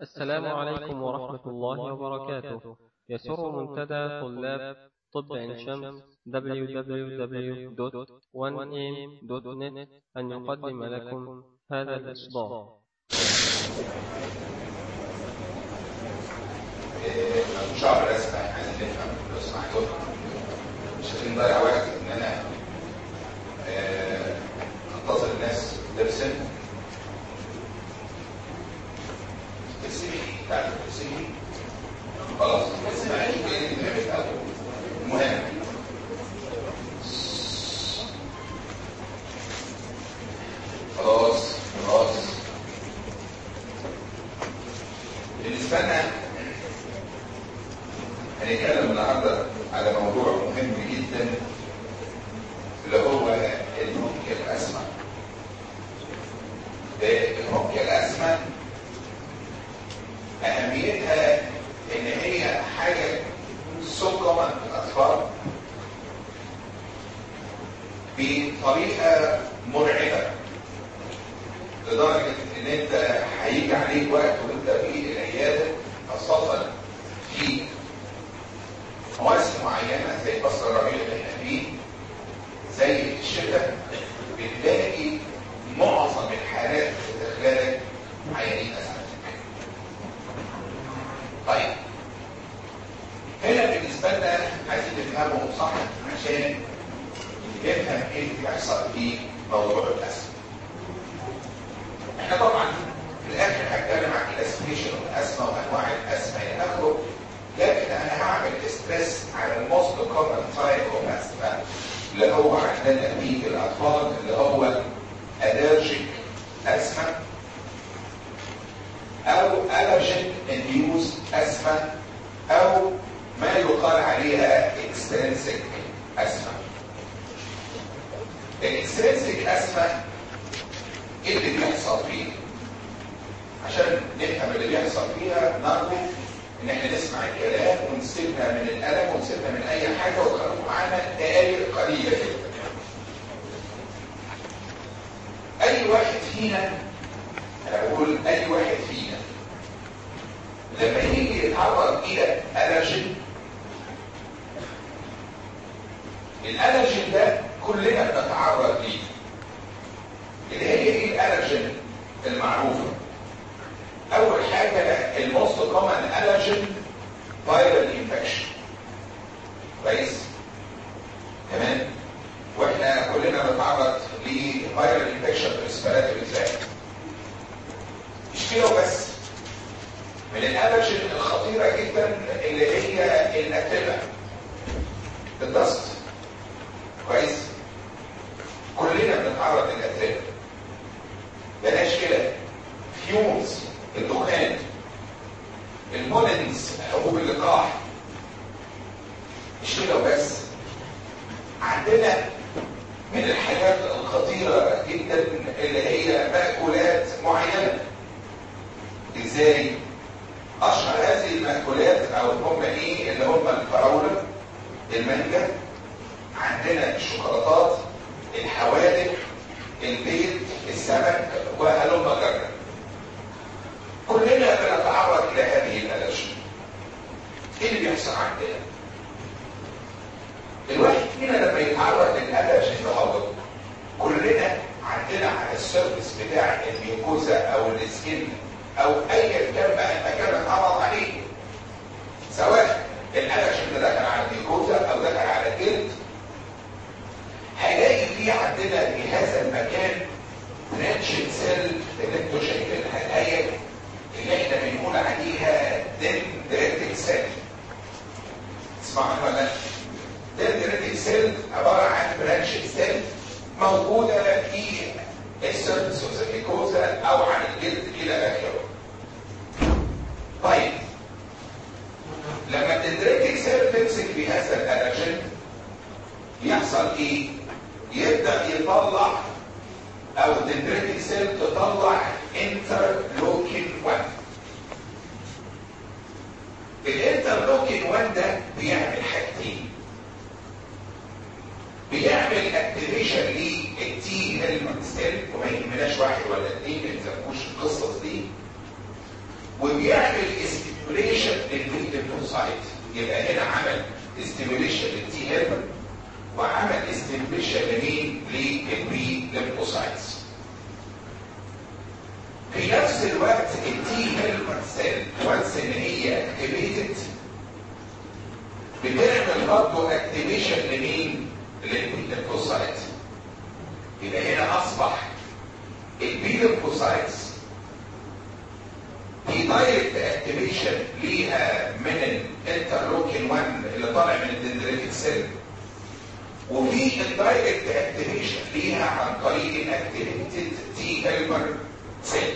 السلام عليكم ورحمة الله وبركاته يسر منتدى طلاب طب عين شمس www.1am.net أن يقدم لكم هذا الإصدار شعر رسمة عايزين نفهم لو سمحتوا مش عايزين نضيع وقت ان انا آه، انتظر الناس ترسم ترسمي تعرف ترسمي خلاص ترسمي عليك ايه اللي بنعمل الاول المهم خلاص خلاص بالنسبه لنا هنتكلم النهارده على موضوع مهم جدا اللي هو الممكن الاسمى الممكن الاسمى اهميتها ان هي حاجه سكما في الاطفال بطريقه مرعبه لدرجه ان انت هيجي عليك وقت وانت في العياده خاصه في مواسم معينه زي فصل الربيع اللي احنا فيه زي الشتاء بتلاقي معظم الحالات بتخلالك عيانين اسمنتك. طيب هنا بالنسبه لنا عايزين نفهمه صح عشان نفهم ايه اللي بيحصل في موضوع الاسم. احنا طبعا في الاخر هتكلم عن الكلاسيفيكيشن والاسمى وانواع الاسمى الى اخره لكن انا هعمل ستريس على الموست كومن تايب اوف اسما اللي هو عندنا في الاطفال اللي هو الرجيك اسما او الرجيك انديوز اسما او ما يقال عليها اكسترنسك اسما الاكسترنسك اسما ايه اللي بيحصل فيه عشان نفهم اللي بيحصل فيها نرجو ان احنا نسمع الكلام ونسيبنا من الالم ونسيبنا من اي حاجه وتخلوا معانا دقائق قليله جدا. اي واحد فينا انا بقول اي واحد فينا لما يجي يتعرض الى الرجل الالرجين ده كلنا بنتعرض ليه اللي هي ايه الالرجين المعروفه اول حاجه الموست كومن الرجين فايرال انفكشن كويس تمام واحنا كلنا بنتعرض لفايرال انفكشن في الريسبيراتوري تراك مش كده وبس من الالرجين الخطيره جدا اللي هي الاتبه الدست كويس كلنا بنتعرض للاتبه بلاش كده فيومز الدخان المولنز حبوب اللقاح مش كده وبس عندنا من الحاجات الخطيرة جدا اللي هي مأكولات معينة ازاي اشهر هذه المأكولات او هم ايه اللي هم الفراولة المانجا عندنا الشوكولاتات الحوادق البيض السمك وهلم جرا كلنا بنتعرض الى هذه الالرجين ايه اللي بيحصل عندنا الواحد فينا لما يتعرض للالرجين ده كلنا عندنا على السيرفس بتاع الميوكوزا او السكين او ايا كان بقى المكان اتعرض عليه سواء الالرجين ده دخل على الميوكوزا او دخل على الجلد هيلاقي فيه عندنا في هذا المكان ريتشن سيل اللي انتوا شايفينها الايه اللي احنا بنقول عليها دندريتك سيل اسمعوا ولا دندريتك سيل عباره عن برانش سيل موجوده في السيرفس اوف او عن الجلد الى اخره طيب لما الدندريتك سيل تمسك في هذا الالرجين يحصل ايه يبدا يطلع او الدندريتك سيل تطلع انترلوكين 1 الانترلوكين 1 ده بيعمل حاجتين بيعمل اكتيفيشن للتي هيلمنت سيل وما يهمناش واحد ولا اثنين ما يلزموش القصص دي وبيعمل استيموليشن للبي ليمفوسايت يبقى هنا عمل استيموليشن للتي هيلبر وعمل استيموليشن لمين للبي ليمفوسايتس في نفس الوقت التي هيلبر سيل وانس ان هي اكتيفيتد بتعمل برضه اكتيفيشن لمين للبي ليمفوسايت يبقى هنا اصبح البي ليمفوسايتس في دايركت اكتيفيشن ليها من الانترلوكين 1 اللي طالع من الدندريتك سيل وفي الدايركت اكتيفيشن ليها عن طريق الاكتيفيتد تي هيلبر سيل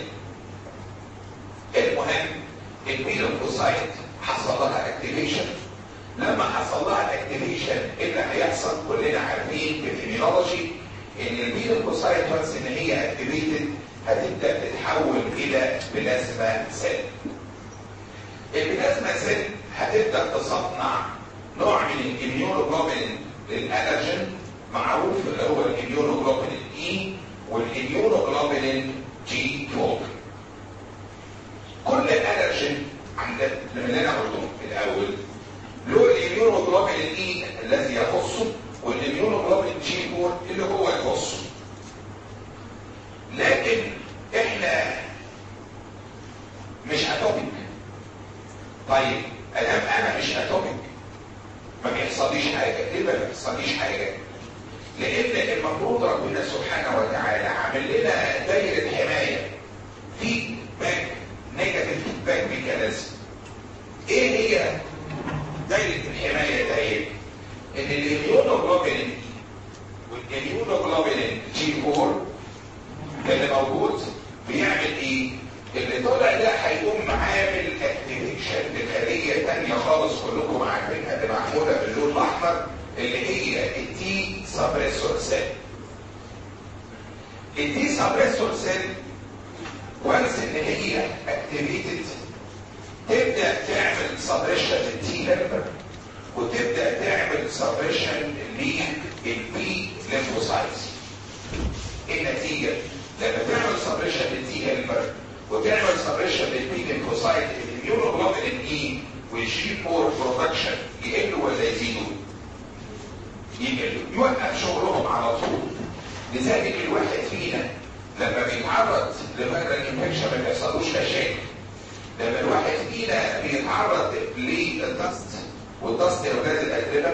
المهم الميلوكوسايت حصل لها اكتيفيشن لما حصل لها الاكتيفيشن ايه اللي هيحصل كلنا عارفين في الاميونولوجي ان الميلوكوسايت وانس ان هي اكتيفيتد هتبدا تتحول الى بلازما سيل البلازما سيل هتبدا تصنع نوع من الاميونوجلوبولين للالرجين معروف اللي هو الاميونوجلوبولين اي والاميونوجلوبولين جي 4 كل الالرجين عند اللي انا قلته في الاول له الاميونوجلوبولين اي الذي يخصه والاميونوجلوبولين جي 4 اللي هو يخصه لكن احنا مش اتوميك طيب ادام انا مش اتوميك ما بيحصليش حاجه ليه ما بيحصليش حاجه لان المفروض ربنا سبحانه وتعالى عامل لنا دايره حمايه في باك نيجاتيف باك ميكانيزم ايه هي دايره الحمايه دايره ان الاميونوجلوبولين والاميونوجلوبولين جي 4 اللي موجود بيعمل ايه اللي طالع ده هيقوم عامل اكتيفيشن لخليه ثانيه خالص كلكم عارفينها اللي معموله باللون الاحمر اللي هي التي سبريسور سيل التي سبريسور سيل وانس ان هي اكتيفيتد تبدا تعمل سبريشن للتي هيلبر وتبدا تعمل سبريشن للبي ليمفوسايتس النتيجه لما تعمل سبريشن للتي هيلبر وتعمل سبريشن للبي ليمفوسايت الاميونوجلوبولين اي والجي 4 برودكشن يقلوا ولا يزيدوا؟ يقلوا يوقف شغلهم على طول لذلك الواحد فينا لما بيتعرض لفيرال انفكشن ما بيحصلوش مشاكل لما الواحد فينا بيتعرض للدست والدست يا ولاد الاتربه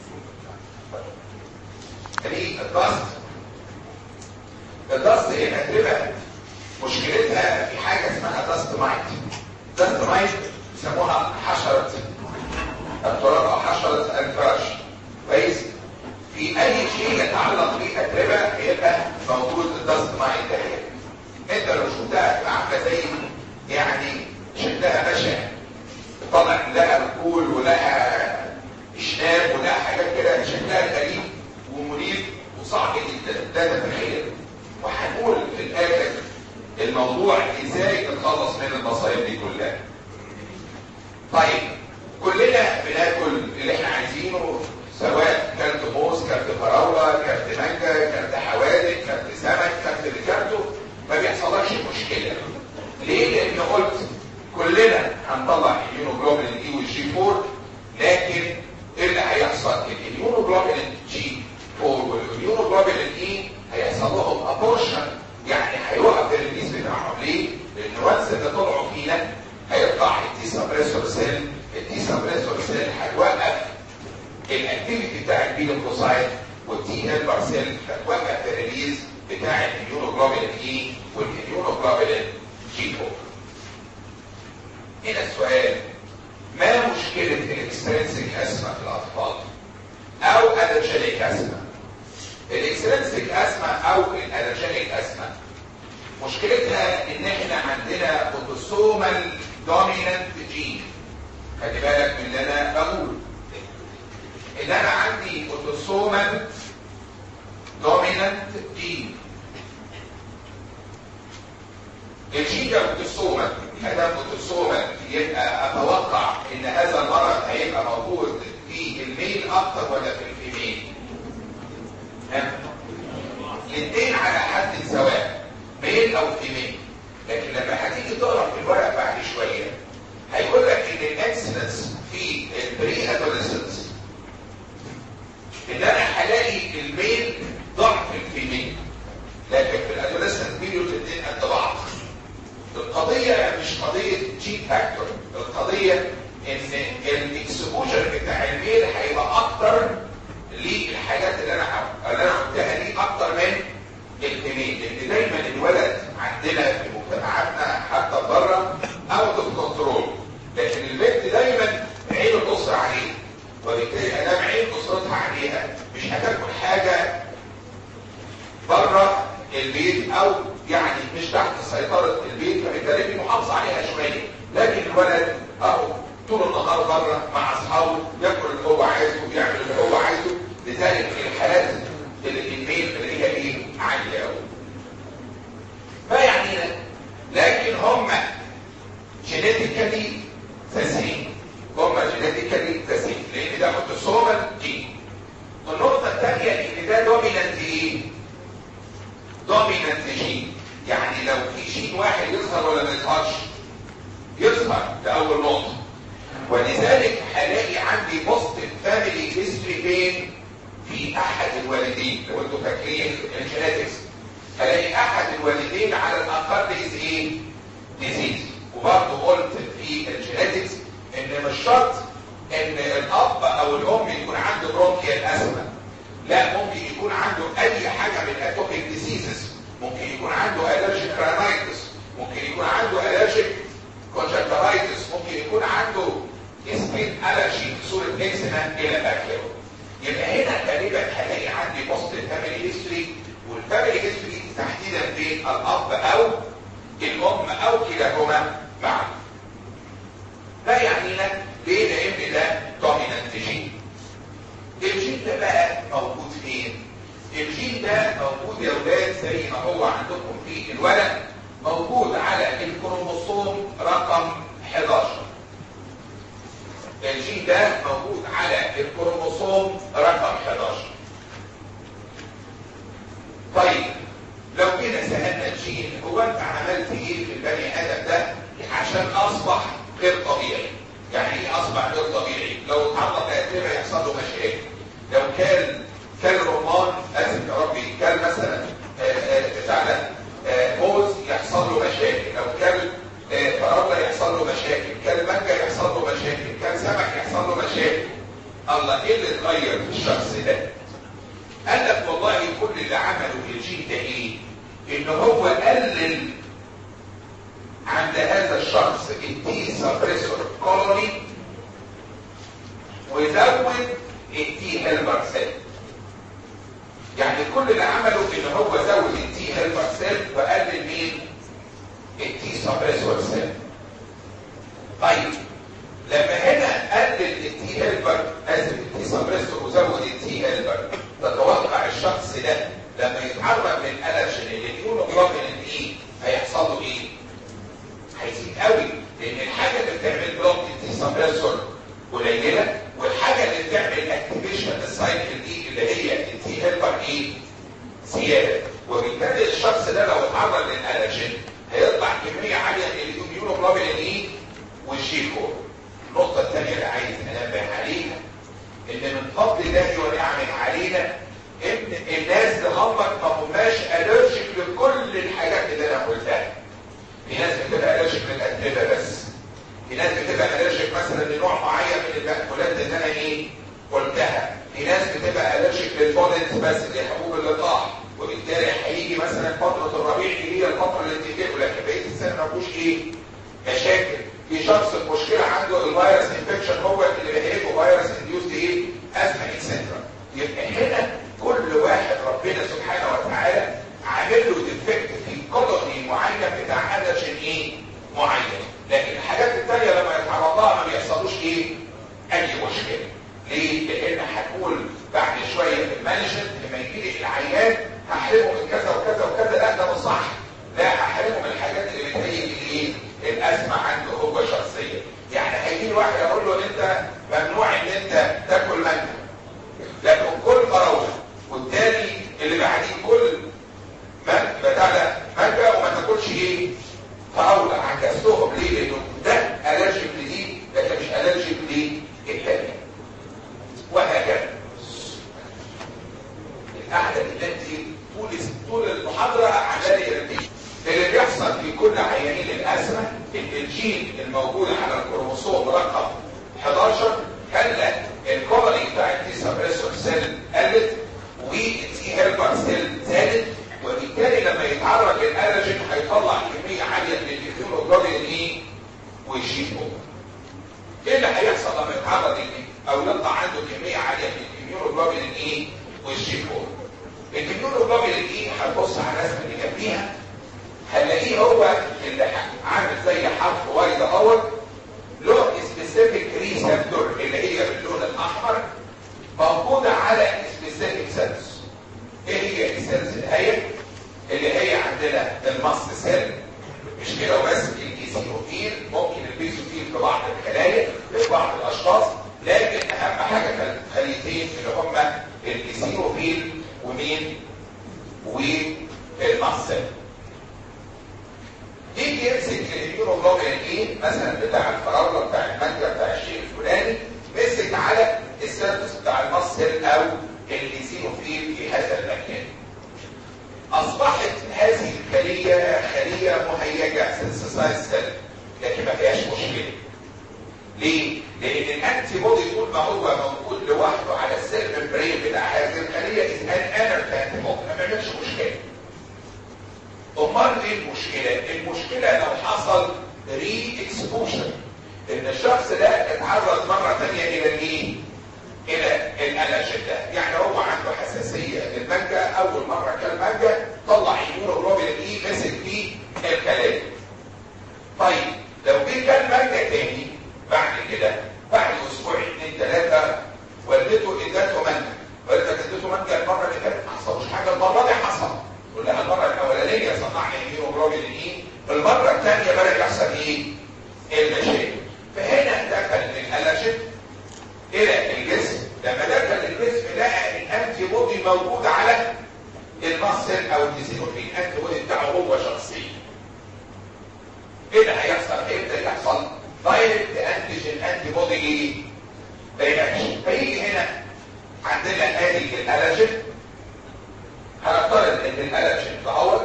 ليه الدست الدست هي الاتربه مشكلتها في حاجه اسمها دست مايت دست مايت بيسموها حشره التراب او حشره الفراش كويس في اي شيء يتعلق بالاتربه يبقى موجود الدست مايت ده انت لو شفتها تبقى عامله زي يعني شكلها بشع طلع لها ركول ولها اشناب ولها حاجات كده شكلها غريب ومريب وصعب جدا لا تتخيل وهنقول في الاخر الموضوع ازاي نتخلص من المصايب دي كلها طيب كلنا بناكل اللي احنا عايزينه سواء كلت موز كلت فراوله كلت مانجا كلت حوادق كلت سمك كلت اللي كلته ما بيحصلكش مشكله ليه لان قلت كلنا هنطلع اليونوجلوبولين اي والجي 4 لكن ايه اللي هيحصل اليونوجلوبولين جي 4 واليونوجلوبولين اي هيحصل لهم ابورشن يعني هيوقف الريليز بتاعهم ليه؟ لان وانس اللي طلعوا فينا هيطلع التي سبريسور سيل التي سبريسور سيل هتوقف الاكتيفيتي بتاع البيلوكوسايت والتي هيلبر سيل هتوقف الريليز بتاع الاميونوجلوبولين اي والاميونوجلوبولين جي 4 هنا السؤال ما مشكلة الاكسترنسك اسما في الاطفال او الرجاليك اسما الاكسترنسك اسما او الالرجينيك اسما مشكلتها ان احنا عندنا اوتوسومال دومينانت جين خلي بالك من اللي انا بقوله ان انا عندي اوتوسومال دومينانت جين الجين ده اوتوسومال ادام اوتوسومال يبقى اتوقع ان هذا المرض هيبقى موجود في الميل اكتر ولا في الفيميل الاثنين على حد سواء ميل او فيميل لكن لما هتيجي تقرا في الورق بعد شويه القضيه مش قضيه جين فاكتور القضيه ان الاكسبوجر بتاع الميل هيبقى اكتر للحاجات اللي انا اللي انا قلتها دي اكتر من الفيميل لان دايما الولد عندنا في مجتمعاتنا حتى بره اوت اوف كنترول لكن البنت دايما عين الاسره عليه وبالتالي ادام عين اسرتها عليها مش هتاكل حاجه بره البيت او يعني مش تحت سيطره البيت فبالتالي محافظه عليها شويه لكن الولد اهو طول النهار بره مع اصحابه ياكل اللي هو عايزه ويعمل اللي هو عايزه لذلك في الحالات اللي الميل اللي هي ايه عاليه قوي ما يعنينا لكن هم جينيتيكالي تسعين هم جينيتيكالي تسعين لان ده اوتوسومال جين النقطه الثانيه ان ده دومينانت ايه دومينانت جين يعني لو في جين واحد يظهر ولا ما يظهرش يظهر ده اول نقطه ولذلك هلاقي عندي بوزيتيف فاميلي هيستوري بين في احد الوالدين لو انتوا فاكرين الجينيتكس هلاقي احد الوالدين على الاقل از ايه ديزيز وبرضه قلت في الجينيتكس ان مش شرط ان الاب او الام يكون عنده برونكيال اسما لا ممكن يكون عنده اي حاجه من اتوبيك ديزيزز ممكن يكون عنده الرجيك رانايتس ممكن يكون عنده الرجيك كونجكتيفايتس ممكن يكون عنده سكين الرجي في صوره اكسنا الى اخره يبقى هنا غالبا هلاقي عندي بوزيتيف فاميلي هيستوري والفاميلي هيستوري تحديدا بين الاب او الام او كلاهما معا ده يعنينا ليه لان ده دومينانت جين الجين ده بقى موجود فين الجين ده موجود يا ولاد زي ما هو عندكم في الولد موجود على الكروموسوم رقم 11 الجين ده موجود على الكروموسوم رقم 11 طيب لو جينا سالنا الجين هو انت عملت ايه في البني ادم ده عشان اصبح غير طبيعي يعني ايه اصبح غير طبيعي لو اتعرض لاتربه يحصل له مشاكل لو كان كان رمان اسف يا ربي كان مثلا بتاع ده موز يحصل له مشاكل لو كان فراوله يحصل له مشاكل كان مانجا يحصل له مشاكل كان سمك يحصل له مشاكل الله ايه اللي اتغير في الشخص ده قال لك والله كل اللي عمله الجين ده ايه ان هو قلل عند هذا الشخص التي سبريسور كولوني وزود التي هيلبر سيل يعني كل اللي عمله ان هو زود التي هيلبر سيل وقلل مين التي سبريسور سيل طيب لما هنا قلل التي هيلبر اسف التي سبريسور وزود التي هيلبر تتوقع الشخص ده لما يتعرض للالرجين اللي يقولوا جلوبين ايه هيحصل له ايه هيزيد قوي لان الحاجه اللي بتعمل بلوك التي سبريسور قليله والحاجه اللي بتعمل اكتيفيشن السايكل دي اللي هي التي هيلبر ايه زياده وبالتالي الشخص ده لو اتعرض للالرجين هيطلع كميه عاليه من الاميونوجلوبين ايه والجي 4 النقطه الثانيه اللي عايز انبه عليها ان من فضل الله ونعمه علينا ان الناس اللي هم ما هماش الرجيك لكل الحاجات اللي انا قلتها في ناس بتبقى الرجيك للادويه بس في ناس بتبقى الرجيك مثلا لنوع معين من المأكولات اللي انا ايه قلتها في ناس بتبقى الرجيك للبولنز بس اللي حبوب اللقاح وبالتالي هيجي مثلا فتره الربيع اللي هي الفتره اللي بتجيب لكن بقيه السنه ما فيهوش ايه مشاكل في شخص المشكله عنده الفيروس انفكشن هو اللي بيهيجه فيروس انديوز ايه ازمه اكسترا يبقى هنا كل واحد ربنا سبحانه وتعالى عامل له ديفكت في كولوني معين بتاع الرجين ايه معين لكن الحاجات الثانيه لما يتعرض لها ما بيحصلوش ايه اي مشكله ليه؟ لان هنقول بعد شويه في المانجمنت لما يجي لي العيان هحرمه من كذا وكذا وكذا لا ده مش صح لا هحرمه من الحاجات اللي بتهيج الايه؟ الازمه عنده هو شخصيا يعني هيجي واحد يقول له انت ممنوع ان انت تاكل مانجا لكن كل فراوله والتاني اللي بعديه كل بتاع ده مانجا وما تاكلش ايه فراوله عكستهم ليه؟ لانه ده الرجيك لدي لكن مش الرجيك للتاني وهكذا القعده التي طول طول المحاضره عمال يرتب اللي بيحصل في كل عيانين الازمه ان الجين الموجود على الكروموسوم رقم 11 خلى الكوبري بتاع التي سبريسور سيل قلت والتي هيلبر سيل زادت وبالتالي لما يتعرض للالرجين هيطلع كميه عاليه من الهيموجلوبين ايه ويشيبه ايه اللي هيحصل لما يتعرض او يطلع عنده كميه عاليه من الهيموجلوبين ايه ويشيبه الهيموجلوبين ايه هتبص على الرسمه اللي جنبيها هنلاقيه هو اللي عامل زي حرف واي دوت له سبيسيفيك ريسبتور اللي هي باللون الاحمر موجوده على سبيسيفيك سيلز ايه هي السيلز الهي اللي هي عندنا المصل سيل مش كده وبس الكيسيوفيل ممكن البيزوفيل في بعض الخلايا في بعض الاشخاص لكن اهم حاجه كانت خليتين اللي هم الكيسيوفيل ومين والمصل يجي يمسك الهيموجلوبين ايه مثلا بتاع الفراوله بتاع المانجا بتاع الشيء الفلاني مسك على السيرفس بتاع المصل او الاسينوفيل في هذا المكان اصبحت هذه الخليه خليه مهيجه سنسيسايز سيل لكن ما فيهاش مشكله ليه؟ لان الانتي بودي طول ما هو موجود لوحده على السيل ممبرين بتاع هذه الخليه از ان انرت انتي بودي ما بيعملش مشكله امال ايه المشكلة المشكلة لو حصل ري اكسبوشن ان الشخص ده اتعرض مرة تانية الى الايه الى الالرجين ده يعني هو عنده حساسية للمانجا اول مرة كان مانجا طلع هيموجلوبين الاي مسك فيه الكلام طيب لو جه كان مانجا تاني بعد كده بعد اسبوع اثنين ثلاثة والدته ادته مانجا والدتك ادته مانجا المرة اللي فاتت ما حصلوش حاجة المرة دي حصل كلها المرة الأولانية صنعنا هيموجلوبين ايه المرة الثانية بدأ يحصل ايه المشاكل فهنا دخل الالرجين الى الجسم لما دخل الجسم لقى الانتي بودي موجود على المصل او الديزينوفين الانتي بودي بتاعه هو شخصيا ايه اللي هيحصل هيبدا يحصل دايركت انتيجين انتي بودي ايه رياكشن فيجي هنا عندنا ادي الالرجين هنفترض ان الالرجين دوت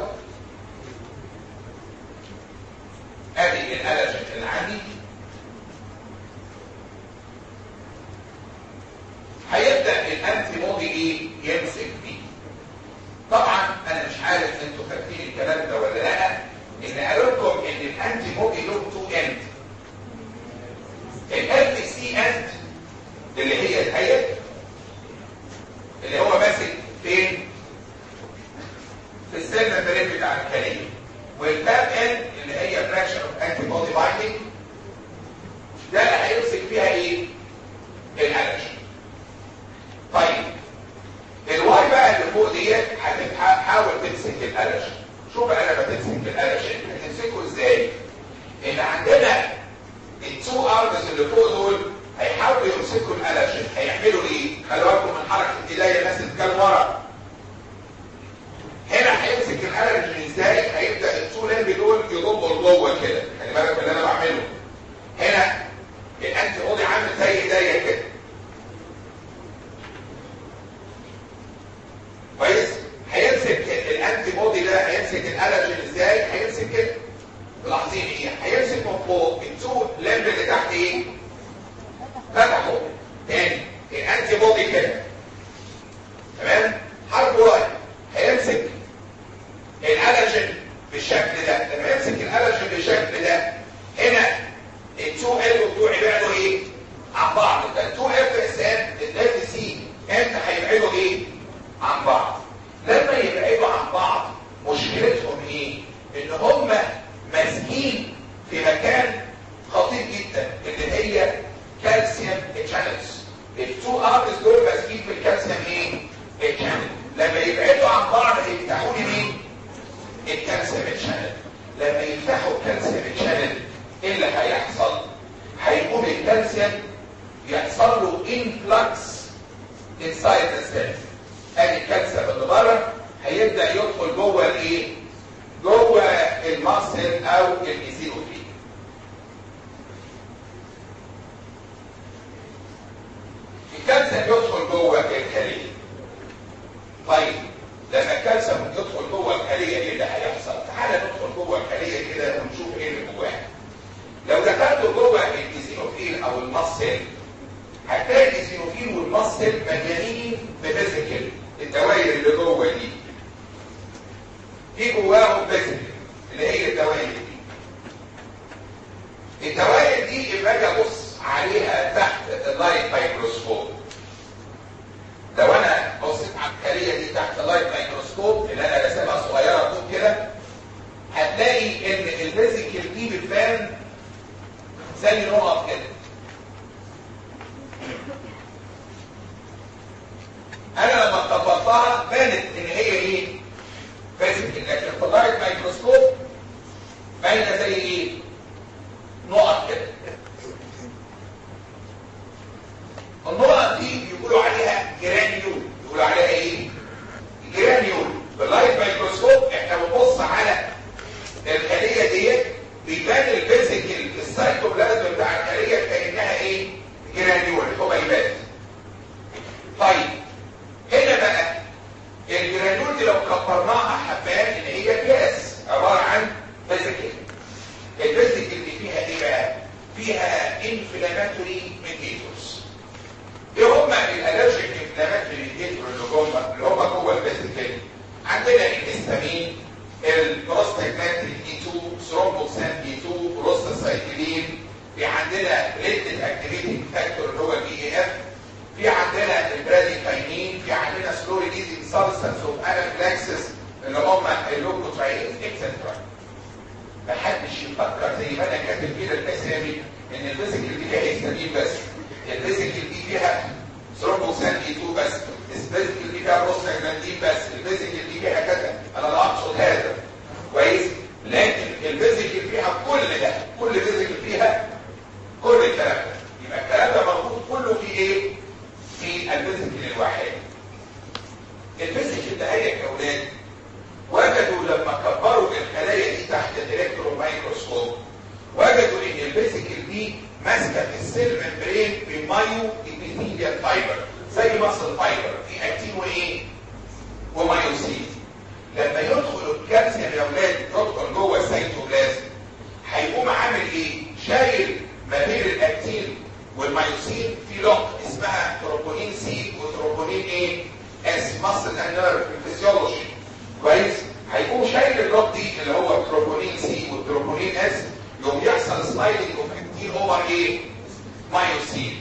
ادي الالرجين اللي عندي هيبدا الانتي بودي ايه يمسك فيه طبعا انا مش عارف انتوا فاكرين الكلام ده ولا لا ان قالوا لكم ان الانتي بودي له تو اند الال سي اند اللي هي الهيئه اللي هو ماسك فين في السيل ممبرين بتاع الخليه والباب ان اللي هي فراكشن اوف انتي بودي بايندينج ده اللي هيمسك فيها ايه الالرجين طيب الواي بقى اللي فوق ديت هتحاول تمسك الالرجين شوف بقى لما تمسك الالرجين هتمسكه ازاي ان عندنا التو ارمز اللي فوق دول هيحاولوا يمسكوا الالرجين هيعملوا ايه خلوا بالكم من حركه ايديا الناس اللي ورا هنا هيمسك الالرجين ازاي هيبدا التو لمب دول يضموا لجوه كده خلي بالك من اللي انا بعمله هنا الانتي بودي عامل زي ايديا كده كويس هيمسك الانتي بودي ده هيمسك الالرجين ازاي هيمسك كده ملاحظين ايه هيمسك من فوق التو لمب اللي تحت ايه فتحوا تاني الانتي بودي كده تمام حرف واحد هيمسك الالرجين بالشكل ده لما يمسك الالرجين بالشكل ده هنا التو ال بتوعي يبعدوا ايه عن بعض ده التو اف اس ان الاف سي انت هيبعدوا ايه عن بعض لما يبعدوا عن بعض مشكلتهم ايه ان هم ماسكين في مكان خطير جدا اللي هي كالسيوم تشانلز التو ارمز دول ماسكين في الكالسيوم ايه الشانل لما يبعدوا عن بعض هيفتحوا لي مين الكالسيوم شانل لما يفتحوا الكالسيوم شانل ايه اللي هيحصل هيقوم الكالسيوم يحصل له انفلكس انسايد ذا سيل ادي الكالسيوم اللي بره هيبدا يدخل جوه الايه جوه الماسل او الايزينوفيل الكالسيوم يدخل جوه الخليه طيب لما الكالسيوم يدخل جوه الخليه ايه اللي هيحصل تعالى ندخل جوه الخليه كده ونشوف ايه اللي جواها سيل هتلاقي الاسينوفيل والماست سيل مليانين بفيزيكال الدوائر اللي جوه دي في جواهم فيزيكال اللي هي الدوائر دي الدوائر دي لما اجي ابص عليها تحت اللايت مايكروسكوب لو انا بصيت على الخليه دي تحت اللايت مايكروسكوب اللي انا راسمها صغيره فوق كده هتلاقي ان الفيزيكال دي بتبان زي نقط كده انا لما طبقتها بانت ان هي ايه فيزيكال لكن في اللايت مايكروسكوب باينه زي ايه نقط كده النقط دي بيقولوا عليها جرانيول بيقولوا عليها ايه جرانيول باللايت مايكروسكوب احنا بنبص على الخليه ديت بيبان الفيزيكال السيتوبلازم بتاع الخليه كانها ايه جرانيول حبيبات طيب هنا بقى الجرانيول دي لو كبرناها هتبان ان هي جاز عباره عن فيزيكال الفيزيكال دي فيها ايه بقى فيها انفلاماتوري ميديتورز ايه هم الالرجيك انفلاماتوري ميديتور اللي هم اللي هم جوه الفيزيكال عندنا الهستامين البروستاجلاندين دي 2 ثرومبوكسان دي 2 بروستاسايكلين في عندنا ريتد اكتيفيتنج فاكتور اللي هو البي اي اف في عندنا البراديكاينين في عندنا سلوريديزنج سبستانس اوف انافلاكسس اللي هم اللوكوتراينز اكسترا محدش يفكر زي ما انا كاتب كده الاسامي ان الفيزيكال دي فيها هيستامين بس الفيزيكال دي فيها ثرومبوكسان دي 2 بس الفيزيكال دي فيها بروستاجلاندين بس الفيزيكال دي فيها كذا انا لا اقصد هذا كويس لكن الفيزيكال فيها كل ده كل فيزيكال فيها كل الكلام ده يبقى الكلام ده موجود كله في ايه في الفيزيكال الواحد الفيزيكال ده هي يا اولاد وجدوا لما كبروا الخلايا دي تحت الالكترون مايكروسكوب وجدوا ان الفيزيكال دي ماسكه في السيل ممبرين بمايو ابيثيليال فايبر زي مصل فايبر في اكتين وايه ومايوسين لما يدخل الكالسيوم يا اولاد يدخل جوه السيتوبلازم هيقوم عامل ايه شايل ما بين الاكتين والمايوسين في لوك اسمها تروبونين سي وتروبونين ايه اس مصل اند نيرف فيسيولوجي كويس هيقوم شايل اللوك دي اللي هو التروبونين سي والتروبونين اس يقوم يحصل سلايدنج اوف اكتين اوفر ايه مايوسين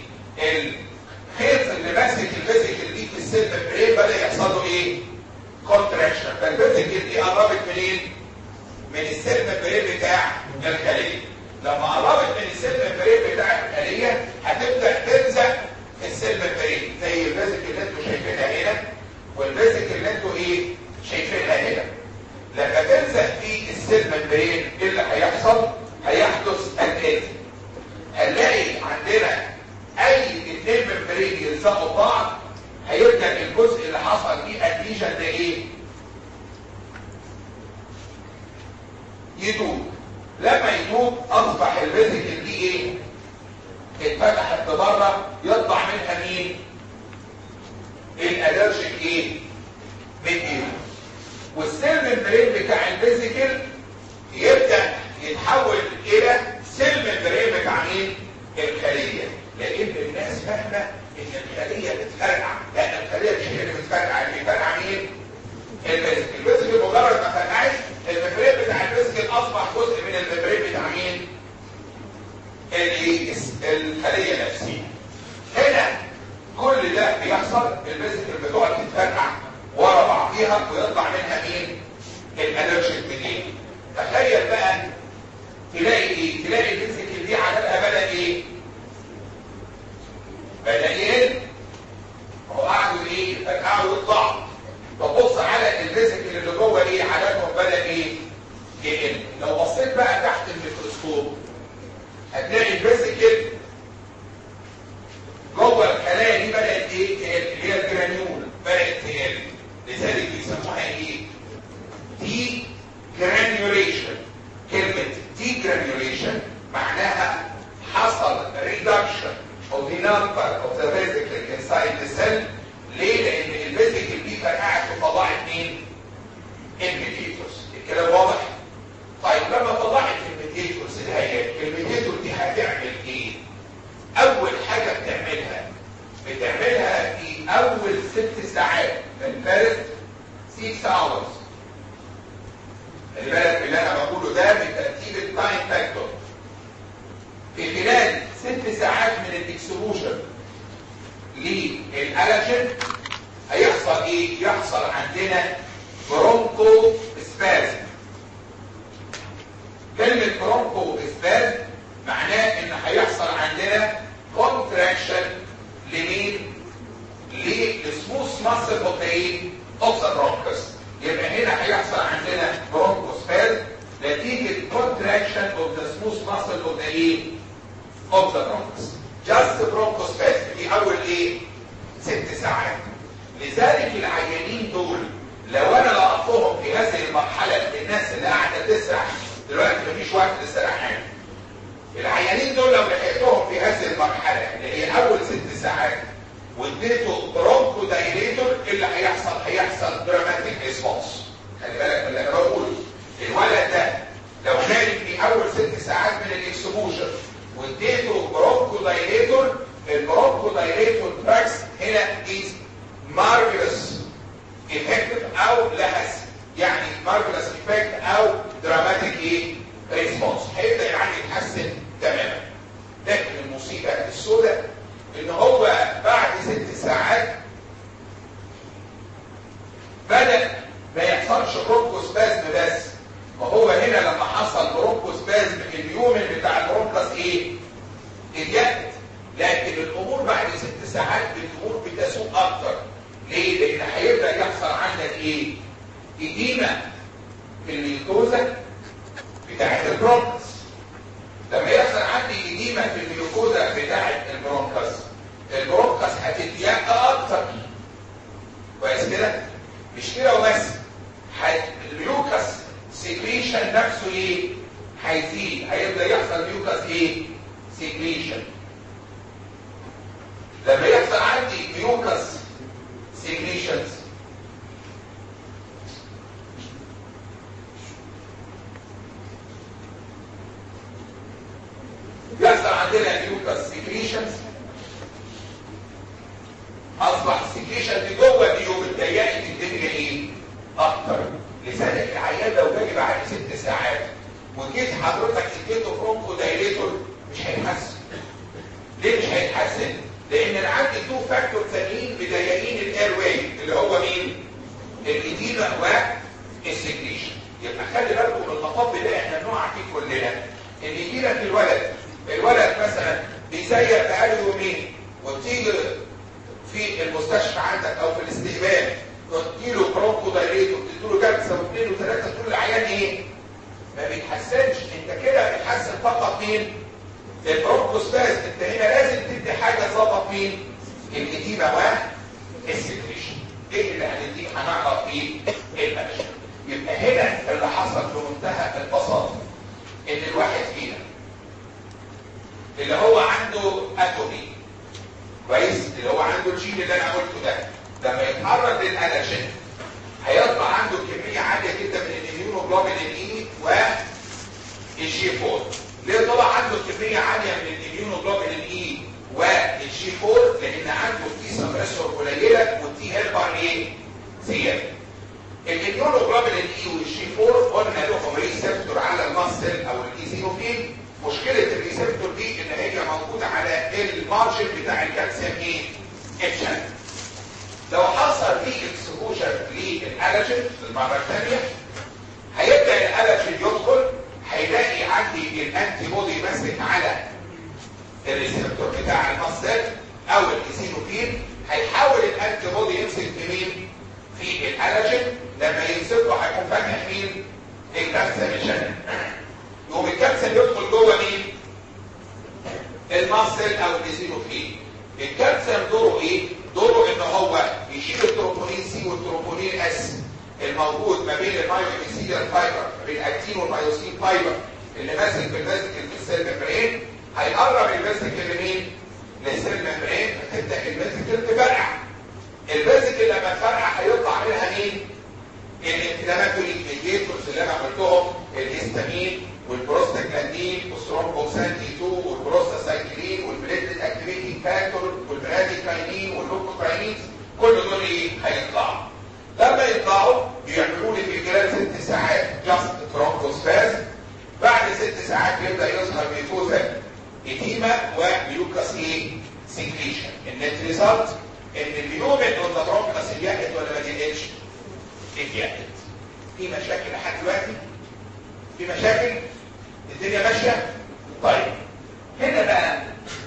الخيط اللي ماسك الفيزيكال دي في السيل ممبرين بدا يحصل له ايه كونتراكشن فالفيزيكال دي قربت منين من السيل ممبرين بتاع الخليه لما قربت من السيل ممبرين بتاع الخليه هتبدا تلزق في السيل ممبرين زي الفيزيكال اللي انتوا شايفينها هنا والفيزيكال اللي انتوا ايه شايفينها هنا لما تلزق في السيل ممبرين ايه اللي هيحصل هيحدث الاتي هنلاقي عندنا اي اثنين ممبرين يلزقوا بعض هيبدا الجزء اللي حصل فيه اديشن ده ايه يدوب لما يدوب اصبح الفيزيكال دي ايه اتفتحت لبره يطلع منها مين الالرجيك ايه ميديوم والسيل ممبرين بتاع الفيزيكال يبدا يتحول الى سيل ممبرين بتاع مين الخليه لان الناس فاهمه ان الخليه بتفرقع لا الخليه مش هي اللي بتفرقع اللي بيفرقع مين الفيزيكال الفيزيكال مجرد ما فرقعش الممبرين بتاع الفيزيكال اصبح جزء من الممبرين بتاع مين الخليه نفسها هنا كل ده بيحصل الفيزيكال بتقعد تتفرقع ورا بعضيها ويطلع منها مين الالرجيك منين تخيل بقى تلاقي ايه تلاقي الفيزيكال دي عددها بدا ايه بدا يقل هو قعدوا ايه فرقعوا ويطلعوا تبص على الفيزيكال اللي جوه ايه عددهم بدا ايه يقل لو بصيت بقى تحت الميكروسكوب هتلاقي الفيزيكال جوه الخلايا دي بدات ايه تقل اللي هي الجرانيول بدات تقل لذلك بيسموها ايه دي جرانيوليشن كلمه دي جرانيوليشن معناها حصل ريدكشن of the number of the vesicle inside the cell ليه؟ لان الفيزيكال دي فرقعت وطلعت مين؟ الميديتورز الكلام واضح؟ طيب لما طلعت الميديتورز الهيئات الميديتور دي هتعمل ايه؟ اول حاجه في خلال ست ساعات من الاكسبوجر للالرجين هيحصل ايه؟ يحصل عندنا برونكو سبازم كلمة برونكو سبازم معناه ان هيحصل عندنا كونتراكشن لمين؟ للسموث ماسل اوف ذا ايه؟ اوف ذا برونكس يبقى هنا هيحصل عندنا برونكو سبازم نتيجة كونتراكشن اوف ذا سموث ماسل اوف ذا ايه؟ اوف ذا برونكس جاست برونكو سبازم دي اول ايه؟ ست ساعات لذلك العيانين دول لو انا لقطتهم في هذه المرحلة الناس اللي قاعدة تسرح دلوقتي مفيش وقت للسرحان العيانين دول لو لحقتهم في هذه المرحلة اللي هي اول ست ساعات واديته برونكو دايليتور اللي هيحصل هيحصل دراماتيك ريسبونس خلي بالك من اللي انا بقوله الولد ده لو كان في اول ست ساعات من الاكسبوجر واديته برونكو دايليتور البرونكو دايليتور دراكس هنا از مارفلس افكتيف او لها يعني مارفلس افكت او دراماتيك ايه ريسبونس هيبدا يعني يتحسن تماما لكن المصيبه السوداء ان هو بعد ست ساعات بدا ما يحصلش برونكو سبازم بس ما هو هنا لما حصل برونكو سبازم اليومن بتاع البرونكس ايه اتجدد لكن الامور بعد ست ساعات الامور بتسوء اكتر ليه لان هيبدا يحصل عندك ايه اديمه في الميوكوزا بتاعت البرونكس لما يحصل عندي اديمه في الميوكوزا بتاعت البرونكس البرونكس هتتيق اكتر كويس كده مش كده وبس الميوكس سيكريشن نفسه ايه هيزيد هيبدا يحصل ميوكس ايه سيكريشن لما يحصل عندي ميوكس سيكريشنز يحصل عندنا ميوكس سيكريشنز اصبح السيكريشن اللي جوه دي وبالضيقه الدنيا ايه اكتر لذلك العيان لو جاي بعد ست ساعات وجيت حضرتك اديته برونكو دايليتور مش هيتحسن ليه مش هيتحسن لان انا عندي تو فاكتور ثانيين مضايقين الاير واي اللي هو مين الاديمه والسكريشن يبقى خلي بالكم من المطب ده احنا بنقع فيه كلنا ان يجي لك الولد الولد مثلا بيزيق بقاله يومين وتيجي في المستشفى عندك او في الاستقبال تديله برونكو دايريتو تديله جلسه واثنين وثلاثه تقول للعيان ايه؟ ما بيتحسنش انت كده بتحسن فقط مين؟ البرونكوسباز انت هنا لازم تدي حاجه تظبط مين؟ الاديمه والسكريشن ايه اللي هنديه هنعرف فيه المنشأ يبقى هنا اللي حصل بمنتهى البساطه ان الواحد فينا اللي هو عنده اتومي كويس اللي هو عنده الجين اللي انا قلته ده لما يتعرض للالرجين هيطلع عنده كميه عاليه جدا من الاميونوجلوبين الاي والجي 4 ليه طلع عنده كميه عاليه من الاميونوجلوبين الاي والجي 4 لان عنده تي سبريسور قليله والتي هيلبر ايه زياده الاميونوجلوبين الاي والجي 4 قلنا لهم ريسبتور على الماسل او الايزينوفيل مشكله الريسبتور دي ان هي موجوده على المارجن بتاع الكالسيوم ايه اتشن لو حصل فيه اكسبوجر للالرجين المره الثانيه هيبدا الالرجين يدخل هيلاقي عندي الانتي بودي ماسك على الريسبتور بتاع المصدر او الايزينوفيل هيحاول الانتي بودي يمسك في مين في الالرجين لما يمسكه هيكون فاتح مين الكالسيوم شانل يقوم الكالسيوم يدخل جوه مين المصل او الايزينوفيل الكالسيوم دوره ايه دوره ان هو يشيل التروبونين سي والتروبونين اس الموجود ما بين المايوميسيديال فايبر ما بين الاكتين والمايوسين فايبر اللي ماسك في الفيزيكال في السيل ممبرين هيقرب الفيزيكال لمين للسيل ممبرين فتبدا الفيزيكال تفرقع الفيزيكال لما تفرقع هيطلع منها مين الانفلاماتوري ميديتورز اللي انا قلتهم الهستامين والبروستاجلاندين والثرومبوكسان تي 2 والبروستاسايكلين والبليتد اكتيفيتنج فاكتور والبراديكاينين واللوكوكاينين كل دول ايه هيطلعوا لما يطلعوا بيعملوا لي في خلال ست ساعات جاست ترومبوسباز بعد ست ساعات يبدا يظهر ميكوزا اديما وميوكس ايه سكريشن النت ريزلت ان اليومن ولا برونكس اتيقت ولا ما اتيقتش اتيقت في مشاكل لحد دلوقتي في مشاكل الدنيا ماشيه طيب هنا بقى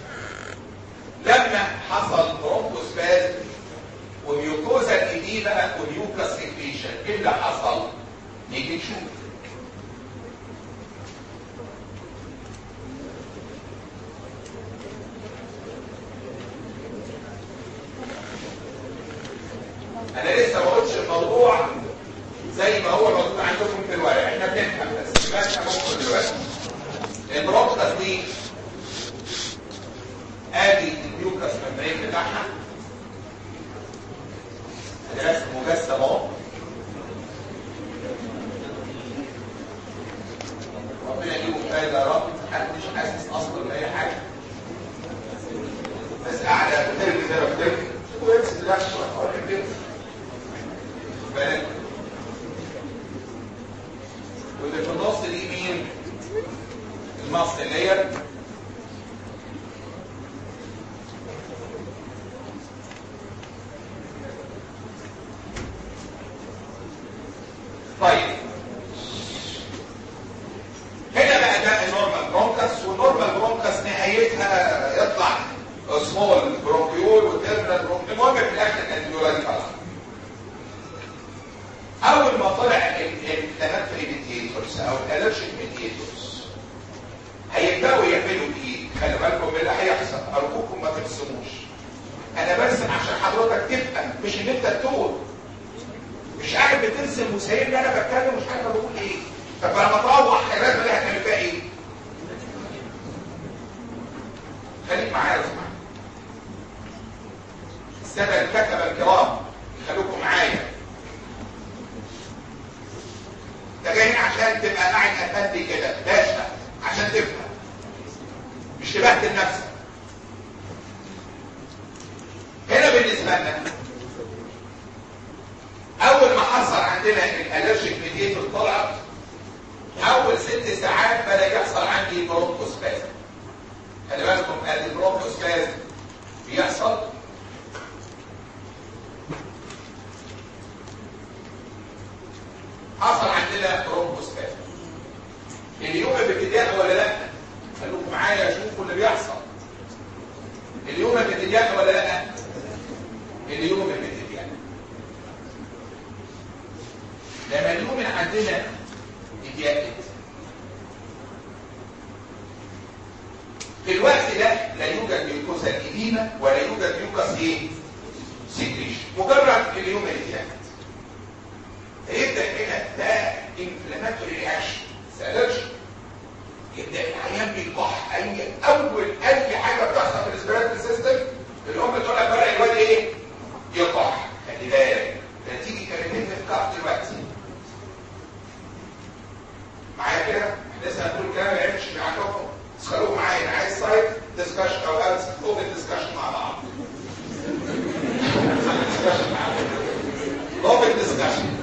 لما حصل برونكوسباز وميوكوزا اديما وميوكس سكريشن ايه اللي حصل نيجي نشوف انا لسه ما قلتش الموضوع زي ما هو موجود عندكم في الورق احنا بنفهم بس ما نفهمكم دلوقتي البروكتس دي ادي البيوكس ممبرين بتاعها انا رسم مجسم اهو ربنا يجيبه فايده يا رب محدش حاسس اصلا باي حاجه بس قاعده بترمي زي ما بترمي ويمسك نفسه ويحاول يكتب بالك واللي في النص دي مين النص اللي هي طيب هنا بقى ده النورمال برونكس والنورمال برونكس نهايتها يطلع سمول برونكيول وتيرمينال برونكيول المهم في الاخر الانتيولاري خلاص اول ما طلع الانفلاماتوري ميديتورز او الالرجيك ميديتورز هيبداوا يعملوا ايه خلي بالكم من اللي هيحصل ارجوكم ما ترسموش انا برسم عشان حضرتك تفهم مش ان انت تقول مش قاعد بترسم وسايبني انا بتكلم مش عارف بقول ايه طب لما تروح الرسمه دي هتعمل فيها ايه خليك معايا يا اسمع الساده الكتبه الكرام خلوكم معايا انت جاي عشان تبقى قاعد افندي كده باشا عشان تفهم مش تبهدل نفسك هنا بالنسبه لنا اول ما حصل عندنا الالرجيك ميديتور طلعت اول ست ساعات بدا يحصل عندي برونكوسبازم خلي بالكم ادي البرونكوسبازم بيحصل حصل عندنا برونكوسبازم اليوم بابتداء ولا لا خلوكم معايا شوفوا اللي بيحصل اليوم بابتداء ولا لا اليوم بابتداء لما اليوم عندنا اتيقت في الوقت ده لا يوجد ميوكوسا اديمه ولا يوجد ميوكس ايه سكريشن مجرد اليوم اتيقت يبدا هنا ده انفلاماتوري رياكشن سالرجي يبدا العيان بيكح اي اول اي حاجه بتحصل في الريسبيراتوري سيستم الام تقول لك بقى الواد ايه يكح خلي بالك ده تيجي كلمتين في الكح دلوقتي معايا كده لسه هنقول كلام ما يعملش عندكم بس خلوكم معايا انا عايز سايد ديسكشن او اوبن ديسكشن مع بعض ديسكشن مع بعض اوبن ديسكشن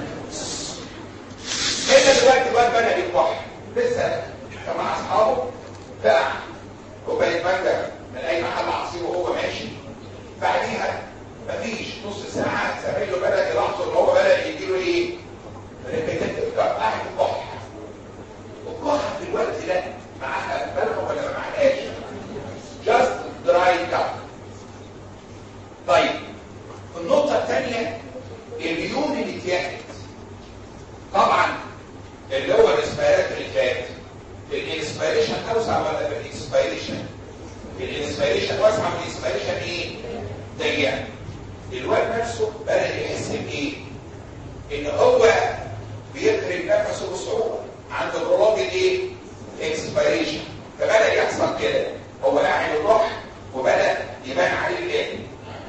هنا دلوقتي الواد بدا يكح لسه كان مع اصحابه باع كوبايه مانجا من اي محل عصير وهو ماشي بعديها مفيش نص ساعه زمايله بدا يلاحظوا ان هو بدا يجي له ايه؟ ريبيتيتيف قاعد يكح والكحه في الوقت ده معاها بلغه ولا ما معهاش؟ جاست دراي كاب طيب النقطه الثانيه اليوم اللي اتيقت طبعا اللي هو الاسبيرات اللي فات الانسبيريشن اوسع ولا الانسبيريشن الانسبيريشن واسع والانسبيريشن ايه ضيق الواد نفسه بدا يحس بايه ان هو بيكرم نفسه بصعوبه عند برولوج الايه اكسبيريشن فبدا يحصل كده هو قاعد يروح وبدا يبان عليه الايه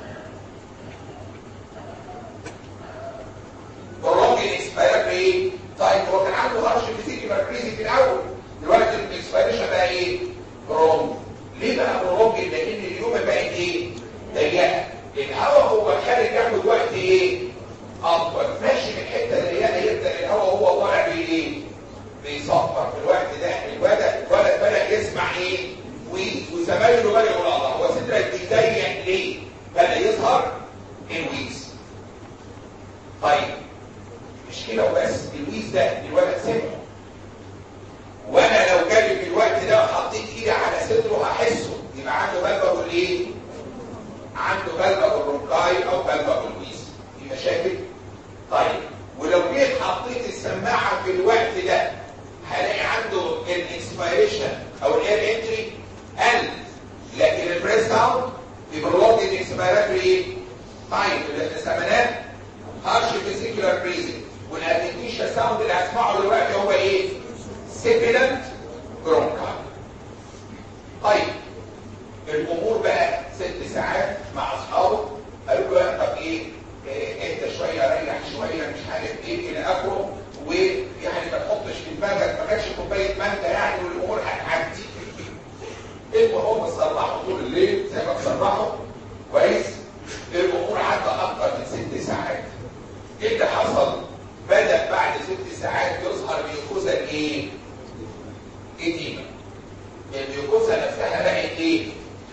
برولوج الاكسبيريشن ايه طيب هو كان عنده هرش فيزيكي مركزي في الاول دلوقتي الاكسبيريشن بقى ايه برولوج ليه بقى برولوج لان اليوم بقت ايه ضيقه الهواء هو خارج ياخد وقت ايه اكبر ماشي من الحته الضيقه يبدا الهواء هو طالع بايه بيصفر في الوقت ده الولد الولد بدا يسمع ايه ويز ويز وزمايله بدأوا يقولوا الله هو صدرك بيضيق ليه؟ بدأ يظهر الويز طيب مش كده وبس الويز ده الولد سمعه وانا لو جالي في الوقت ده وحطيت ايدي على صدره هحسه يبقى عنده بلبة الايه؟ عنده بلبة الرونكاي او بلبة الويز في مشاكل؟ طيب ولو جيت حطيت السماعه في الوقت ده هلاقي عنده الاكسبيريشن او الاير انتري قل لكن البريس داون في برولونج الاكسبيراتوري تايم اللي سميناه هارش فيزيكولار بريزنج والاديكيشن ساوند اللي هسمعه دلوقتي هو ايه؟ سيبيلنت برونكاي طيب الامور بقى ست ساعات مع اصحابه قالوا له طب ايه اهدى شويه ريح شويه مش عارف ايه الى اخره ويعني ما تحطش في دماغك ما كانش كوبايه مانجا يعني والامور هتعدي المهم صرحوا طول الليل زي ما صرحوا كويس الامور عدى اكتر من ست ساعات ايه اللي حصل؟ بدا بعد ست ساعات يظهر ميوكوزا ايه؟ اديمه الميوكوزا نفسها بقت ايه؟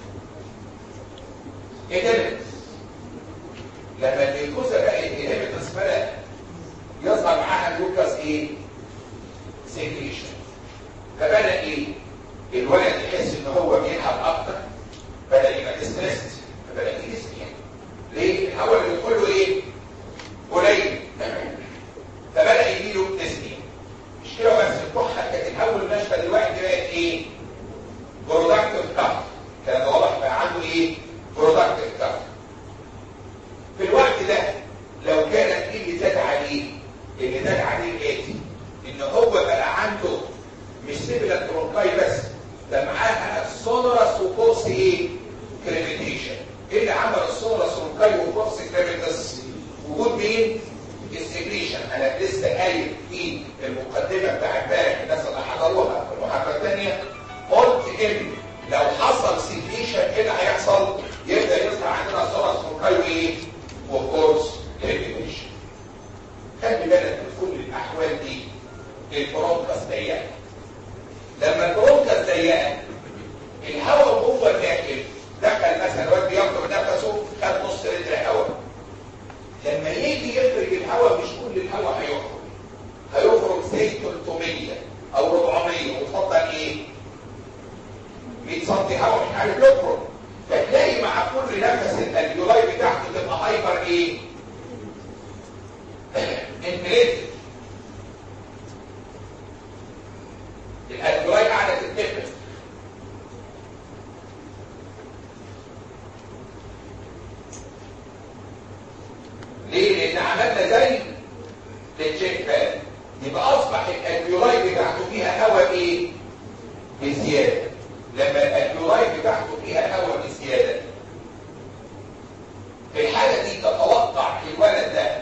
ادمت لما الميوكوزا بقت ادمت بدا يظهر معاها اللوكاس ايه؟ سيكريشن فبدا ايه؟ الولد يحس ان هو بيلعب اكتر بدا يبقى ديستريست فبدا يسكن ليه؟ الهواء اللي بيدخل له ايه؟ قليل فبدا يجي له تسكين مش كده بس الكحه كانت الاول ناشفه دلوقتي بقت ايه؟ برودكتيف كف كان واضح بقى عنده ايه؟ برودكتيف كف في الوقت ده لو كانت ايه اللي زاد عليه؟ اللي زاد عليه الاتي ان هو بقى عنده مش سيبل برونكاي بس ده معاها سونورس وكورس ايه؟ كريميتيشن ايه اللي عمل السونورس برونكاي وكورس كريميتس؟ وجود مين؟ السكريشن انا لسه قايل في المقدمه بتاع امبارح الناس اللي حضروها في المحاضره الثانيه قلت ان لو حصل سكريشن ايه اللي هيحصل؟ يبدا يطلع عندنا سونورس برونكاي وايه؟ وكورس كريميتيشن خلي بالك من كل الاحوال دي البرونكاس ضيقه لما البرونكاس ضيقه الهواء وهو داخل دخل مثلا الواد بياخد نفسه خد نص لتر هواء لما يجي يخرج الهواء مش كل الهواء هيخرج هيخرج زي 300 او 400 وتفضل ايه 100 سم هواء مش عارف يخرج فتلاقي مع كل نفس الاليولاي بتاعته تبقى هايبر ايه انفليتد الاليولاي قاعده تتنفس ليه؟ لان عملنا زي التشيك بان يبقى اصبح الاليولاي بتاعته فيها هواء ايه؟ بزياده لما الاليولاي بتاعته فيها هواء بزياده في الحاله دي تتوقع الولد ده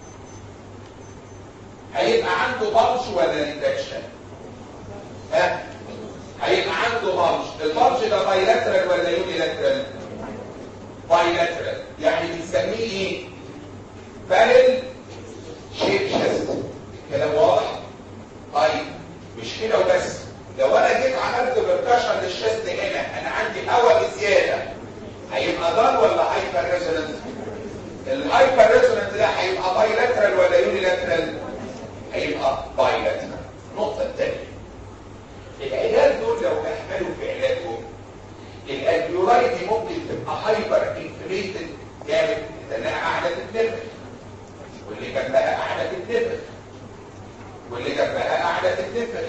هيبقى عنده بلش ولا ريدكشن؟ ها؟ هيبقى عنده بلش البلش ده بايلاترال ولا يونيلاترال؟ بايلاترال يعني بنسميه ايه؟ بارل شيب شيست كلام واضح طيب مش كده وبس لو انا جيت عملت بركشن للشيست هنا انا عندي هواء بزياده هيبقى ضل ولا هايبر ريزونانس الهايبر ريزونانس ده هيبقى بايلاترال ولا يونيلاترال هيبقى بايلاترال النقطه الثانيه العلاج دول لو اهملوا في علاجهم الاليولاي دي ممكن تبقى هايبر انفليتد جامد لانها قاعده تتنفخ واللي جنبها قاعده تتنفخ واللي جنبها قاعده تتنفخ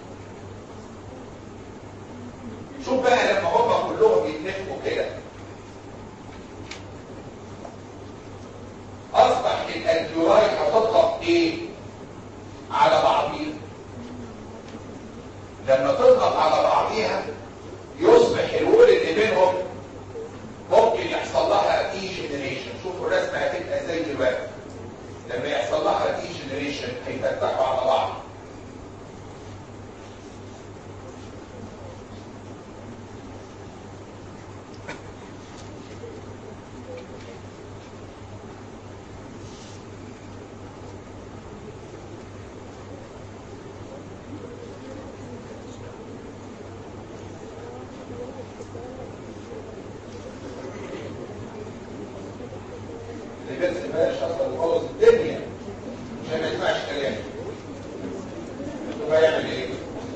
شوف بقى لما هم كلهم يتنفخوا كده اصبح الاليولاي هتضغط ايه على بعضيها لما تضغط على بعضيها يصبح الول اللي بينهم ممكن يحصل لها دي جنريشن شوفوا الرسمه هتبقى زي دلوقتي لما يحصل لها دي جنريشن هيفتحوا على بعض البنت بلاش اصلا يبوظ الدنيا عشان ما يسمعش كلامي انتوا بقى يعمل ايه؟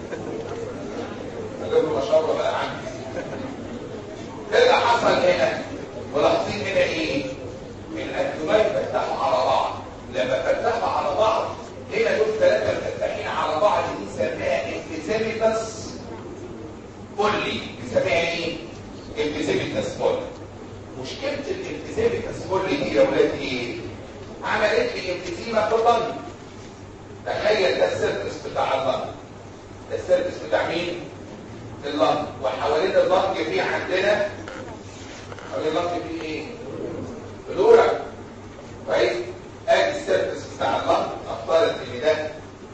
اجيب له مشروع بقى عندي ايه اللي حصل هنا؟ ملاحظين هنا ايه؟ الابدومين فتحوا على بعض لما فتحوا على بعض هنا دول ثلاثه مفتحين على بعض دي نسميها انفيزيميتس بولي نسميها ايه؟ انفيزيميتس بولي مشكله الانفيزيميتس بولي دي يا ولاد ايه؟ عملت لي انفيزيما في اللنج تخيل ده السيرفس بتاع اللنج ده السيرفس بتاع مين؟ اللنج وحوالين اللنج في عندنا حوالين اللنج في ايه؟ بلورا كويس؟ ادي السيرفس بتاع اللنج افترض ان ده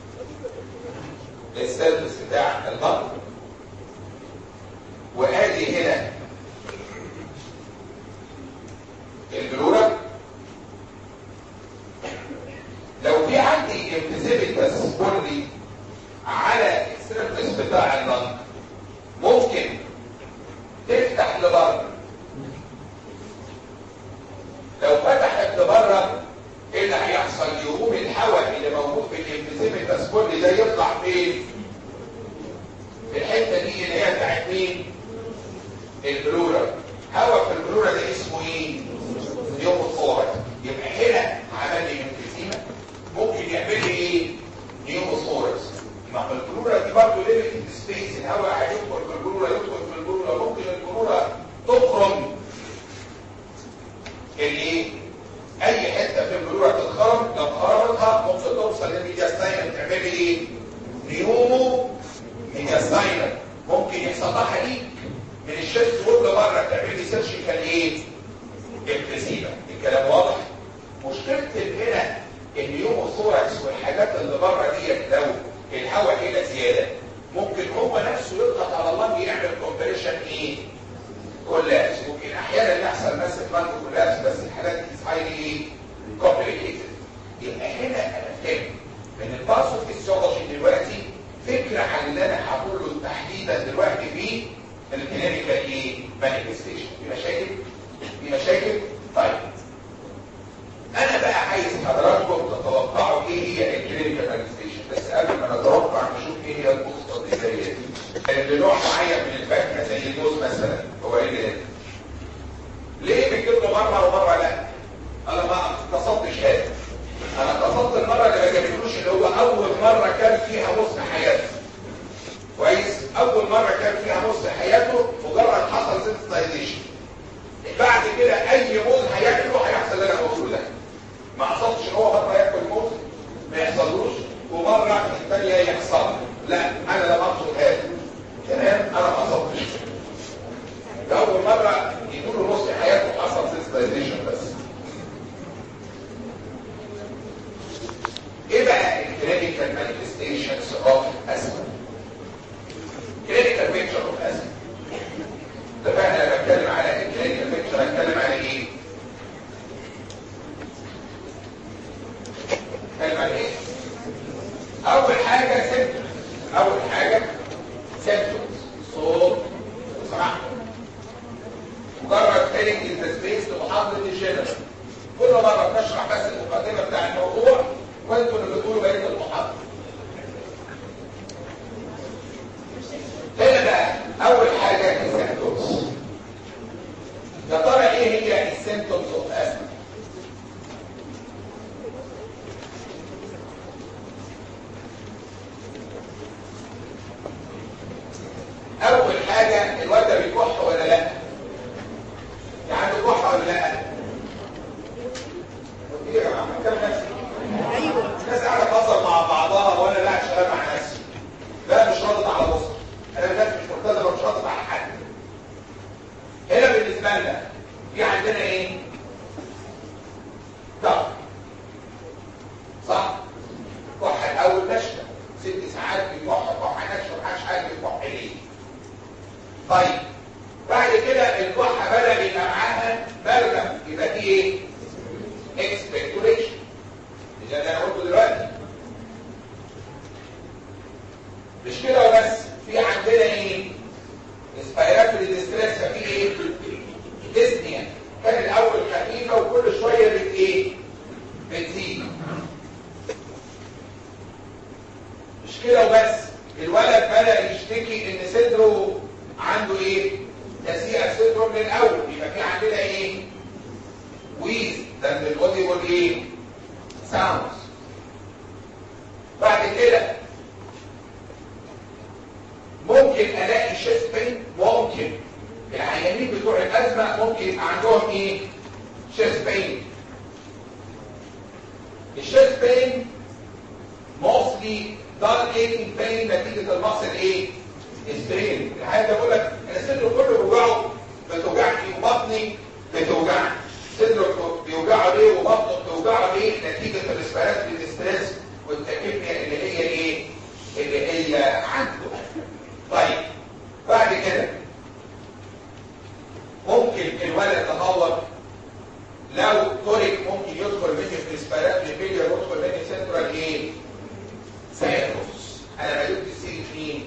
السيرفس بتاع اللنج وادي هنا البلورا لو في عندي انفيزيبيتس بولي على السيرفس بتاع اللنج ممكن تفتح لبره لو فتحت لبره ايه اللي هيحصل يقوم الهواء اللي موجود في الانفيزيبيتس بولي ده يطلع فين في الحته دي اللي هي بتاعت مين البلورا هواء في البلورا ده اسمه ايه نيوموثوركس يبقى هنا عمل لي انفيزيما ممكن يعمل لي ايه نيوموثوركس ما البلورا دي برضه ليميتد سبيس الهواء هيدخل في البلورا يدخل في البلورا ممكن البلورا تخرم الايه اي حته في البلورا تتخرم لو خرمتها ممكن توصل للميدياستاينم تعمل لي ايه نيومو ميدياستاينم ممكن يحصل لها حريق من الشيست وول لبره تعمل لي سيرجيكال ايه امفيزيما الكلام واضح مشكله هنا النيوموثوركس والحاجات اللي بره ديت لو الهواء هنا زياده ممكن هو نفسه يضغط على اللنج يعمل كومبريشن ايه كولابس ممكن احيانا يحصل ماسك لانج كولابس بس الحالات دي هايلي ايه كومبليكيتد يبقى هنا انا فهمت ان الباثوفيسيولوجي دلوقتي فكره عن اللي انا هقوله تحديدا دلوقتي في الكلينيكال ايه مانيفستيشن في مشاكل في مشاكل طيب انا بقى عايز حضراتكم تتوقعوا ايه هي الكلينيكال مانيفستيشن بس قبل ما نتوقع نشوف ايه هي القصه دي زي دي اللي نوع معين من الفاكهه زي الجوز مثلا هو ايه اللي ليه بتجيب له مره ومره لا انا ما قصدتش هذا انا قصدت المره اللي ما جابتلوش اللي هو اول مره كان فيها نص حياته كويس اول مره كان فيها نص حياته مجرد حصل سنسيتايزيشن بعد كده اي موز هياكله هيحصل اللي انا بقوله ده ما حصلش ان هو مره ياكل موز ما يحصلوش ومره الثانيه يحصل لا انا لم اقصد هذا تمام انا ما قصدتش ده اول مره يقولوا نص حياته حصل سنسيتايزيشن بس ايه بقى الكلينيكال مانيفستيشنز اوف اسما كلينيكال بيكتشر اوف اسما اتفقنا انا بتكلم على الكلينيكال بيكتشر هتكلم على ايه اتكلم على ايه اول حاجه سيمبتومز اول حاجه سيمبتومز صوت سمع مجرد ترينج التسبيس لمحاضره الجنرال كل مره بنشرح بس المقدمه بتاع الموضوع وانتوا اللي بتقولوا بقيه المحاضره هنا بقى اول حاجه السيمبتومز يا ترى ايه هي السيمبتومز اوف اسما اول حاجه الواد ده بيكح ولا لا يعني بيكح ولا لا ايه يا جماعه كم نفسي ايوه الناس قاعده تهزر مع بعضها وانا لا شغال مع نفسي لا مش راضي على بصر انا الناس مش ملتزمه مش راضي على حد هنا بالنسبه لنا في عندنا ايه ضغط صح كح الاول نشفه ست ساعات بيكح كح نشفه محدش عارف يكح ليه طيب بعد كده الكحه بدا يبقى معاها بلغم يبقى دي ايه اكسبكتوريشن اللي انا قلته دلوقتي مش كده وبس في عندنا ايه اسبيراتوري ديستريس ففي ايه ديسنيا كان الاول سيندروم من الاول يبقى في عندنا ايه ويز ده من الاوديبل ايه ساوندز بعد كده ممكن الاقي شيست بين ممكن العيانين بتوع الازمه ممكن يبقى عندهم ايه شيست بين الشيست بين موستلي دار ايكينج بين نتيجه المصل ايه سترين الحقيقه بقول لك انا صدري كله بيوجعه بتوجعني وبطني بتوجعني صدره بيوجعه ليه وبطنه بتوجعه ليه نتيجه الاسبرات الاستريس والتكيفيا اللي هي ايه اللي هي عنده طيب بعد كده ممكن الولد تطور لو ترك ممكن يدخل مني في الاسبرات ليبيليا يدخل مني سنترال ايه سايروس انا بدوت السيري مين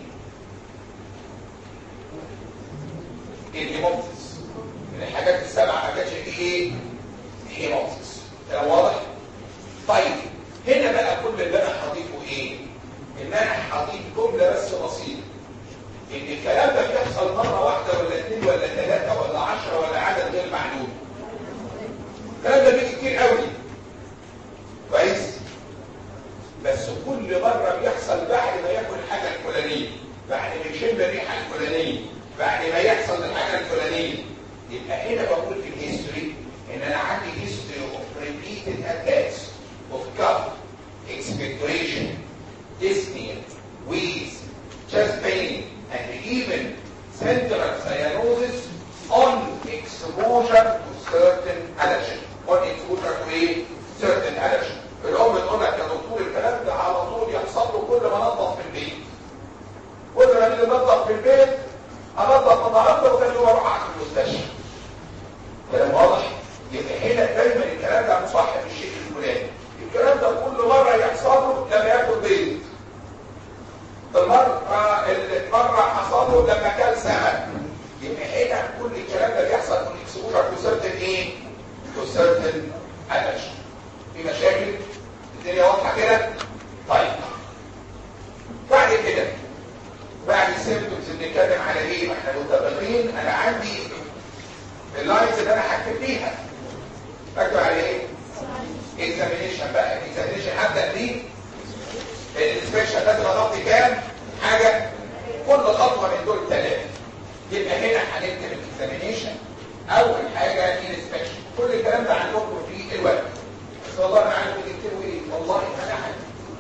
الهيموبتس من الحاجات السبعه ما كانتش دي ايه هيموبتس كلام واضح طيب هنا بقى كل اللي انا هضيفه ايه ان انا هضيف جمله بس بسيطه ان الكلام ده بيحصل مره واحده ولا اثنين ولا ثلاثه ولا عشرة ولا عدد غير معلوم الكلام ده بيجي كتير قوي كويس بس كل مره بيحصل بعد ما ياكل الحاجه الفلانيه بعد ما يشم الريحه الفلانيه بعد ما يحصل الحاجه الفلانيه يبقى هنا بقول في الهيستوري ان انا عندي هيستوري اوف ريبيتد اتاكس اوف كف expectoration dyspnea wheeze chest pain and even central cyanosis on exposure to certain allergen on exposure to a certain allergen الام تقول لك يا دكتور الكلام ده على طول يحصل له كل ما انظف في البيت كل ما نيجي ننظف في البيت انظف النهارده وثاني يوم اروح اعمل المستشفى كلام واضح يبقى هنا دايما الكلام ده مصحح بالشكل الفلاني الكلام ده كل مره يحصل له لما ياكل بيض المره اللي مره حصل له لما كل سمك يبقى هنا كل الكلام ده بيحصل من اكسبوجر تو سيرتن ايه تو سيرتن الرجي في مشاكل الدنيا واضحه كده طيب بعد كده بعد السيمبتومز بنتكلم على ايه ما احنا متفقين انا عندي اللاينز اللي انا هكتب فيها بكتب على ايه اكزامينيشن بقى الاكزامينيشن هبدا بيه الانسبكشن لازم اضبط كام حاجه كل خطوه من دول ثلاثه يبقى هنا هنكتب الاكزامينيشن اول حاجه الانسبكشن كل الكلام ده عندكم في الوقت بس والله انا عارف بتكتبوا ايه والله انا عارف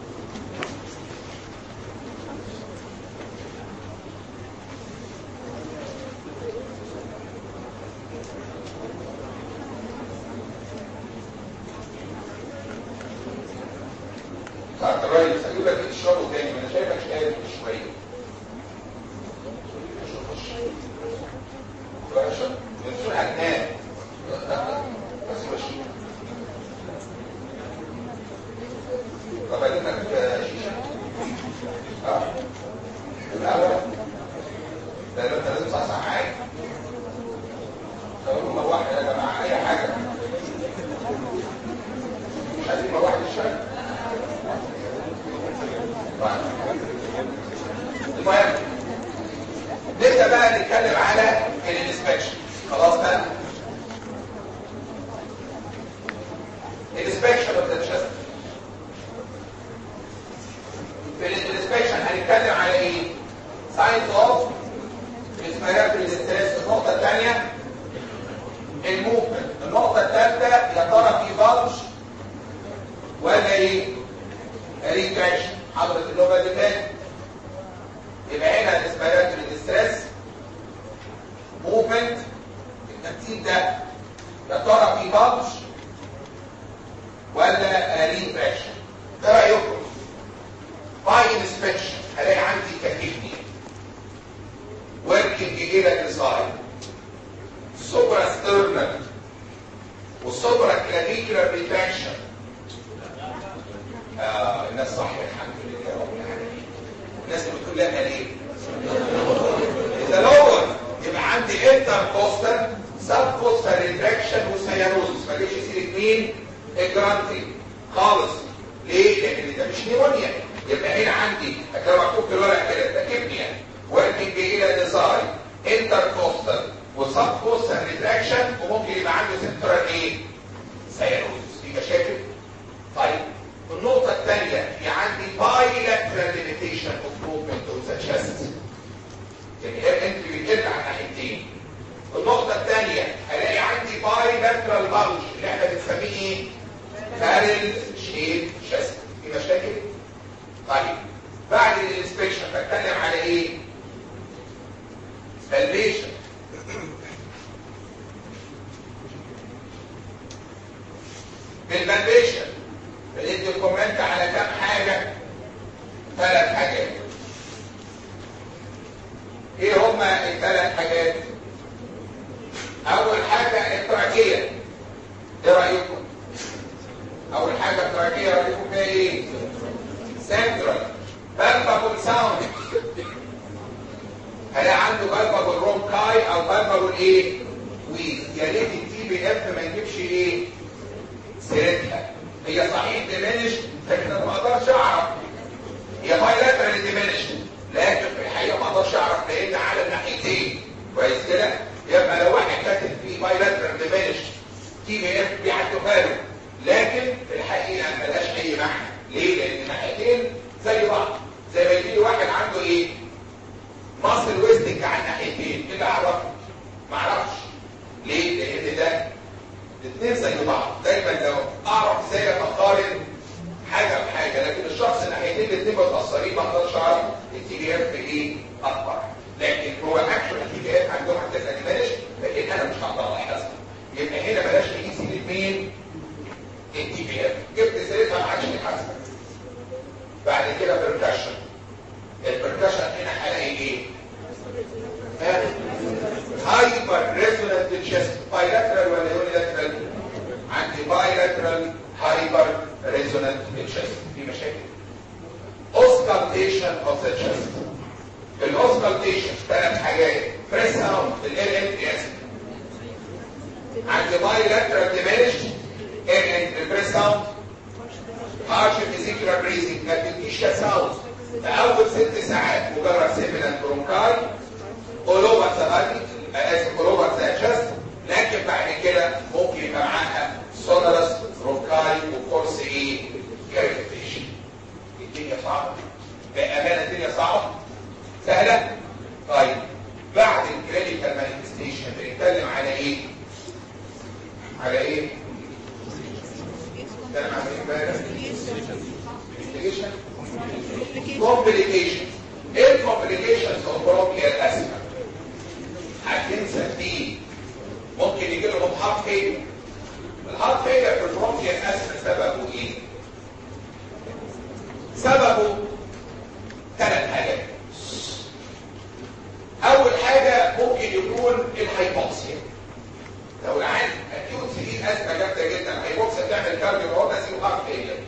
ساعة الرئيس هيقول لك اشربه تاني ما انا شايفك قاعد شويه باشا بنسول هتنام بس مش طب اجيب لك شيشه اه الاول ده انت لازم تصحصح معايا قالوا مروحه يا جماعه اي حاجه مش عايزين مروحه الشارع المهم نبدا بقى نتكلم على الانسبكشن خلاص بقى الانسبكشن اوف ذا تشست في الانسبكشن هنتكلم على ايه ساينس اوف ريسبيراتوري ستريس النقطه الثانيه الموفمنت النقطه الثالثه يا ترى في بلج ولا ايه ريتراكشن حضرة اللغة اللي فاتت يبقى هنا الاسبيراتوري ستريس موفمنت الترتيب ده يا ترى في بلج ولا ريتراكشن ده رايكم باي انسبكشن هلاقي عندي كتفني وركينج الى الديزاين سوبرا ستيرنال وسوبرا كلافيكولار ريتراكشن آه الناس صح الحمد لله رب العالمين الناس اللي بتقول لها ليه اذا لور يبقى عندي انتر كوستر سب كوستر ريتراكشن وسيانوزس ما جيش يصير اثنين الجرانتي خالص ليه لان ده مش نيمونيا يبقى هنا عندي هتلاقي مكتوب في الورق كده ده كبنيا وركينج الى ديزاين انتر كوستر وسب كوستال ريتراكشن وممكن يبقى عنده سنترال ايه؟ سيروزس في مشاكل؟ طيب النقطة الثانية في عندي bilateral limitation of movement of the chest يعني انت بيقل على ناحيتين النقطة الثانية هلاقي عندي bilateral bulge اللي احنا بنسميه ايه؟ بارل شيب شست في مشاكل؟ طيب بعد الانسبكشن بتكلم على ايه؟ بالبيشن بالبالبيشن بديت الكومنت على كام حاجة ثلاث حاجات ايه هما الثلاث حاجات اول حاجة التراكية ايه رأيكم اول حاجة التراكية رأيكم فيها ايه سنترال بالبابل ساوند هلاقي عنده بالبابل رونكاي او بالبابل ايه ويز يا ريت التي بي اف ما يجيبش ايه سيرتها هي صحيح ديمينش لكن انا ما اقدرش اعرف هي بايلاترال ديمينش لكن في الحقيقه ما اقدرش اعرف لان على الناحيتين كويس كده يبقى لو واحد كاتب فيه بايلاترال ديمينش تي بي اف بيعدوا باله لكن في الحقيقه ملهاش اي معنى ليه؟ لان الناحيتين زي بعض زي ما يجي واحد عنده ايه؟ مصل ويستنج على الناحيتين كده اعرف ما اعرفش ليه؟ لان ده الاثنين زي بعض دايما لو اعرف ازاي اقارن حاجه بحاجه لكن الشخص الناحيتين الاثنين متاثرين ما اقدرش اعرف التي بي اف ايه اكبر لكن هو اكشن التي بي اف عندهم هتبقى ديمانش لكن انا مش هقدر احاسبه يبقى هنا بلاش نقيس الاثنين التي بي اف جبت سيرتها ما حدش يحاسبك بعد كده بركشن البركشن هنا هلاقي ايه؟ هايبر ريزونانت تشيست بايلاترال ولا يونيلاترال عندي بايلاترال هايبر ريزونانت تشيست في مشاكل اوسكالتيشن اوف ذا تشيست الاوسكالتيشن ثلاث حاجات بريس ساوند ال ال اس عندي بايلاترال ديمينش ال البريس ساوند هارش فيزيكولار بريزنج ما بتديش ساوند في اول ست ساعات مجرد سيمينال برونكاي اولوفر سباتي اسف اولوفر ساتشس لكن بعد كده ممكن يبقى معاها سونرس روكاي وكورس ايه كاريتيشن الدنيا صعبه بامانه الدنيا صعبه سهله طيب بعد الكلينيكال مانيفستيشن بنتكلم على ايه على ايه ده انا امبارح كومبليكيشن ايه الكومبليكيشنز اوف برونكيال اسما هتنسى دي ممكن يجي لهم هارت فيلر الهارت فيلر في البرونكيال اسما سببه ايه سببه ثلاث حاجات اول حاجه ممكن يكون الهايبوكسيا لو العين اكيوت سيدين ازمه جامده جدا الهايبوكسيا بتعمل كارديو روتاسي وهارت فيلر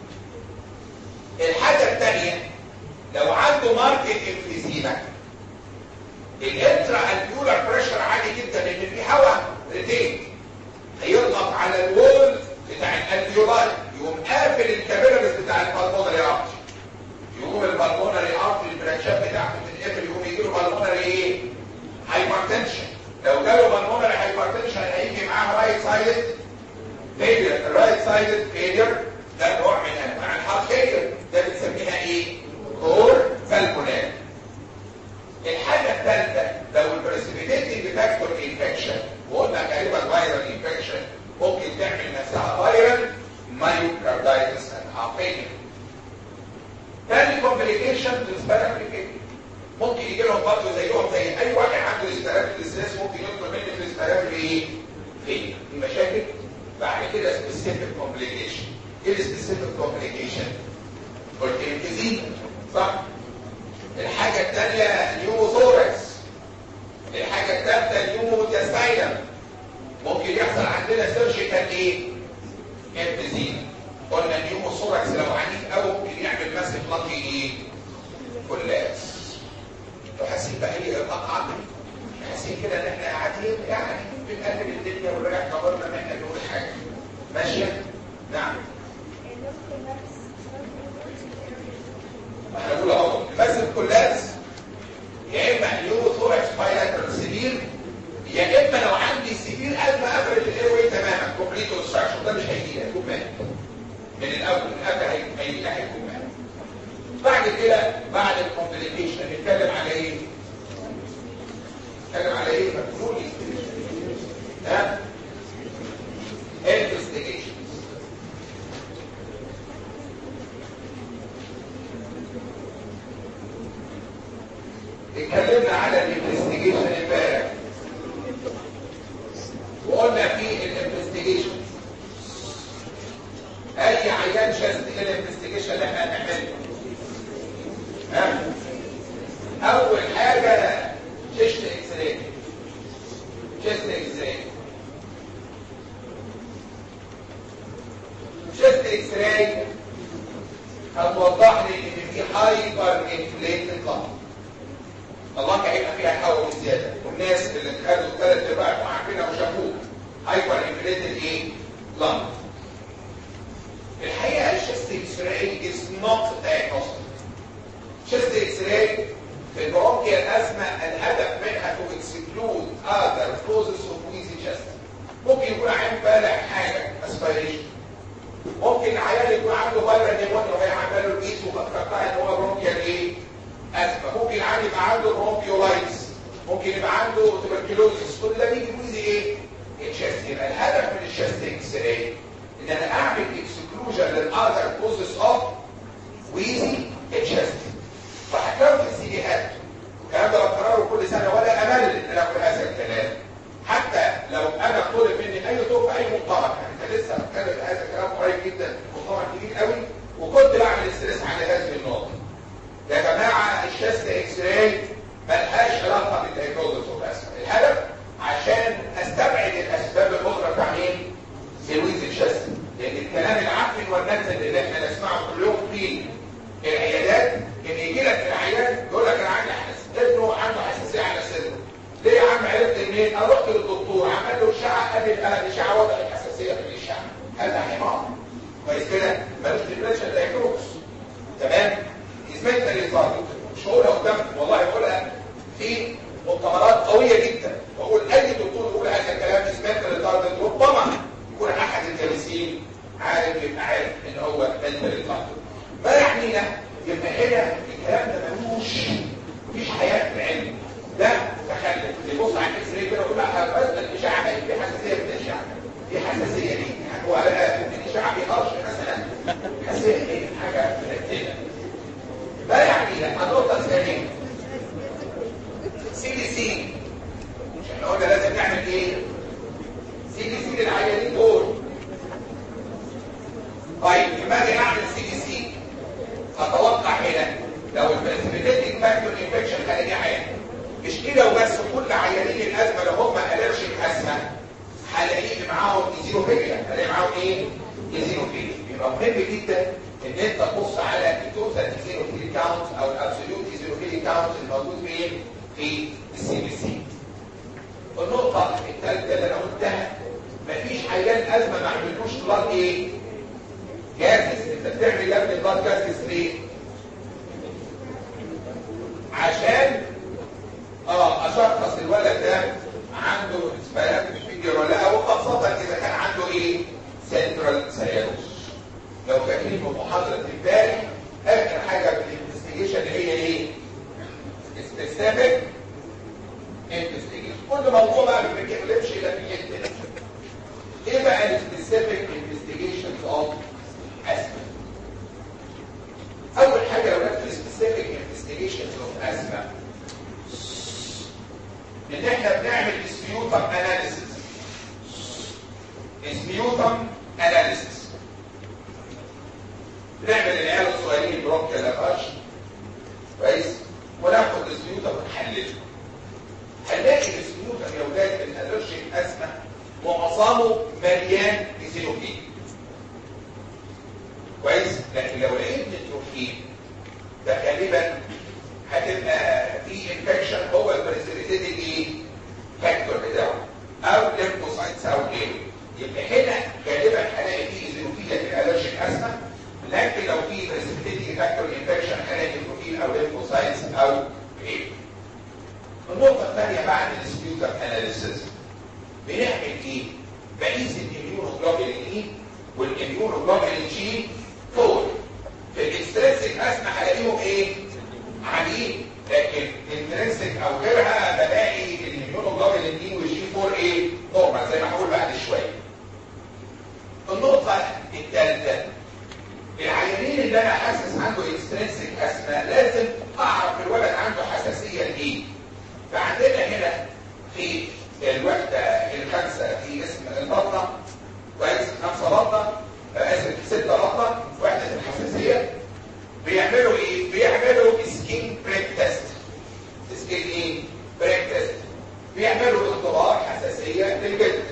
الحاجه الثانيه لو عنده ماركت انفيزيما الانترا الفيولار بريشر عالي جدا لان في هواء ريتين هيضغط على الوول بتاع الالفيولاي يقوم قافل الكابيلاريز بتاع البلمونري ارتري يقوم البلمونري ارتري البرانشات بتاعته تتقفل يقوم يجي له بلمونري ايه؟ هايبرتنشن لو جاله بلمونري هايبرتنشن هيجي معاه رايت سايد فيلير الرايت سايد فيلير ده نوع من انواع الهارت فيلير ده بنسميها ايه؟ كور بالمونال الحاجة الثالثة لو البريسبيتيتنج فاكتور انفكشن وقلنا تقريبا فايرال انفكشن ممكن تعمل نفسها فايرال مايوكاردايتس اند هارت تاني كومبليكيشن ريسبيراتوري ممكن يجي لهم برضه زيهم زي اي واحد عنده ريسبيراتوري ستريس ممكن يطلب منه ريسبيراتوري ايه؟ فين؟ في مشاكل بعد كده سبيسيفيك كومبليكيشن ايه السبيسيفيك كومبليكيشن؟ قلت انفيزيما صح؟ الحاجة الثانية نيوموثوركس الحاجة الثالثة نيوموتيستاينم ممكن يحصل عندنا سيرجيكال ايه؟ انفيزيما قلنا نيوموثوركس لو عنيف قوي ممكن يعمل ماسك لاكي ايه؟ كلاس انتوا حاسين بقى ايه القطعة حاسين كده ان احنا قاعدين يعني بنقلب الدنيا ونريح ضميرنا ان احنا نقول حاجة ماشية؟ نعم احنا بنقول اهو الماسك كلاس يا اما نيوموثوركس بايلاترال سيفير يا ده مش هيجي هيكون مات من الاول من قبل هيجي هيكون مات بعد كده بعد الكومبليكيشن نتكلم على ايه؟ نتكلم على ايه؟ مفهومي ها؟ انفستيجيشن اتكلمنا على الانفستيجيشن امبارح وقلنا في الانفستيجيشن اي عيان شاست ايه الانفستيجيشن اللي احنا هنعمله ها اول حاجه شيست اكس راي شيست اكس راي شيست اكس راي هتوضح لي ان في هايبر انفليتد لنج الله هيبقى فيها هواء زياده والناس اللي خدوا ثلاث ارباع وعارفينها وشافوه هايبر انفليتد ايه؟ لنج الحقيقه الشيست اكس راي از نوت diagnostic شيست اكس راي في البرونكيال ازمه الهدف منها تو اكسكلود اذر كوزز اوف ويزي شيست ممكن يكون عين بالع حاجه اسبيريشن ممكن عيان يكون عنده فايرال نيمونيا وهي عامله له الايس وفكرتها ان هو برونكيال ايه؟ ازمه ممكن العيان يبقى عنده برونكيولايتس ممكن يبقى عنده توبركلوزيس كل ده بيجي ويزي ايه؟ الشيست يبقى الهدف من الشيست اكس راي ان انا اعمل اكسكلوجن للاذر كوزز اوف ويزي الشيست فهتلاقوا في السيديهات الكلام ده بكرره كل سنه ولا امل ان انا اقول هذا الكلام حتى لو انا طلب مني اي طب اي مؤتمر يعني انت لسه بتكلم في هذا الكلام قريب جدا مؤتمر كبير قوي وكنت بعمل ستريس على هذه النقطه يا جماعه الشيست اكس راي ملهاش علاقه بالدايجنوزس والرسم الهدف عشان استبعد الاسباب الاخرى بتاع مين؟ سيرويز الشيست لان الكلام العفن والنزل اللي احنا نسمعه كل يوم في العيادات ان يجي لك العيان يقول لك انا عندي حساسيه ابنه عنده حساسيه على صدره ليه يا عم عرفت منين؟ انا رحت للدكتور عمل له اشعه قال لي الاشعه وضع الحساسيه في الاشعه هذا حمار كويس كده ملوش ديفرنشال دايجنوز تمام؟ اسمها ريزارد مش هقولها قدام والله بقولها في مؤتمرات قويه جدا بقول اي دكتور يقول هذا الكلام اسمها ريزارد ربما يكون احد الجالسين عارف يبقى عارف ان هو منتال ريزارد ما يعنينا يبقى هنا الكلام ده ملوش مفيش حياه في العلم ده تخلف يبص على الاكس راي كده ويقول لك بس الاشعه بقت في حساسيه من الاشعه في حساسيه ليه؟ هو بقى الاشعه بيهرش مثلا حساسيه ايه؟ حاجه مرتبه ما يعنينا النقطه الثانيه سي دي سي مش احنا قلنا لازم نعمل ايه؟ سي دي سي للعيانين دول طيب لما اجي اعمل سي دي سي اتوقع هنا لو البريسبيتيتنج فاكتور انفكشن خارجي عيان مش كده وبس كل عيانين الازمه لو هم الرجيك ازمه هلاقيه معاهم ايزينوفيليا هلاقي معاهم ايه؟ ايزينوفيليا يبقى مهم جدا ان انت تبص على التوتال ايزينوفيلي كاونت او الابسوليوت ايزينوفيلي كاونت الموجود فين؟ في السي بي سي. النقطه الثالثه اللي انا قلتها مفيش عيان ازمه ما عملوش بلاد ايه؟ جاكس انت بتعمل يا ابني بلاد جاكس ليه؟ عشان اه اشخص الولد ده عنده اسباب فيديو ولا لا وخاصه اذا كان عنده ايه؟ سنترال سيروس لو فاكرين في محاضره امبارح اخر حاجه في الانفستيجيشن هي ايه؟ سبيسيفيك انفستيجيشن كل موضوع بقى ما بيتكلمش الا في حته ايه بقى السبيسيفيك انفستيجيشن اوف اسما اول حاجه لو نركز سبيسيفيك انفستيجيشن اوف اسما ان احنا بنعمل سبيوتم اناليسيس سبيوتم اناليسيس بنعمل العيال الصغيرين برونكيال لافاش كويس وناخد السبيوتم ونحلله هنلاقي السبيوتم يا ولاد الالرجيك اسما معظمه مليان ايزينوفيل كويس لكن لو لقيت نيتروفيل ده غالبا هتبقى في انفكشن هو البريسيبيتيتنج ايه فاكتور بتاعه او ليمفوسايتس او غيره يبقى هنا غالبا هلاقي فيه ايزينوفيل في الالرجيك اسما لكن لو في بريسيبيتيتنج فاكتور انفكشن هلاقي نيتروفيل او ليمفوسايتس او غيره النقطه الثانيه بعد السبيوتر اناليسيس بنعمل ايه؟ بقيس الاميونوجلوبولين ايه والاميونوجلوبولين جي 4 في الاكسترنسك اسمى هلاقيهم ايه؟ عاليين لكن انترنسك او غيرها بلاقي الاميونوجلوبولين دي والجي 4 ايه؟ نورمال زي ما هقول بعد شويه. النقطه الثالثه العيانين اللي انا حاسس عنده اكسترنسك اسمى لازم اعرف الولد عنده حساسيه لايه؟ فعندنا هنا في الوحده الخامسه في اسم البطنه كويس خمسه بطنه اسف سته بطنه وحده الحساسيه بيعملوا ايه؟ بيعملوا سكين بريك تيست سكين ايه؟ بريك تيست بيعملوا اختبار حساسيه للجلد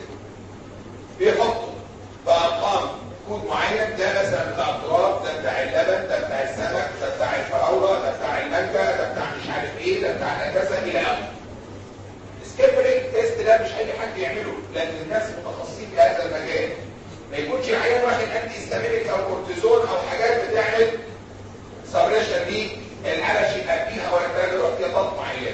بيحطوا بارقام كود معين ده مثلا بتاع التراب ده بتاع اللبن ده بتاع السمك ده بتاع الفراوله ده بتاع المانجا ده بتاع مش عارف ايه ده بتاع كذا الى اخره السكين بريك تيست ده مش اي حد يعمله لان الناس متخصصين في هذا المجال ما يكونش العيان واخد انتي هيستامينيك او كورتيزون او حاجات بتعمل سبريشن للعلش يبقى فيها ولا الكلام ده احتياطات معينه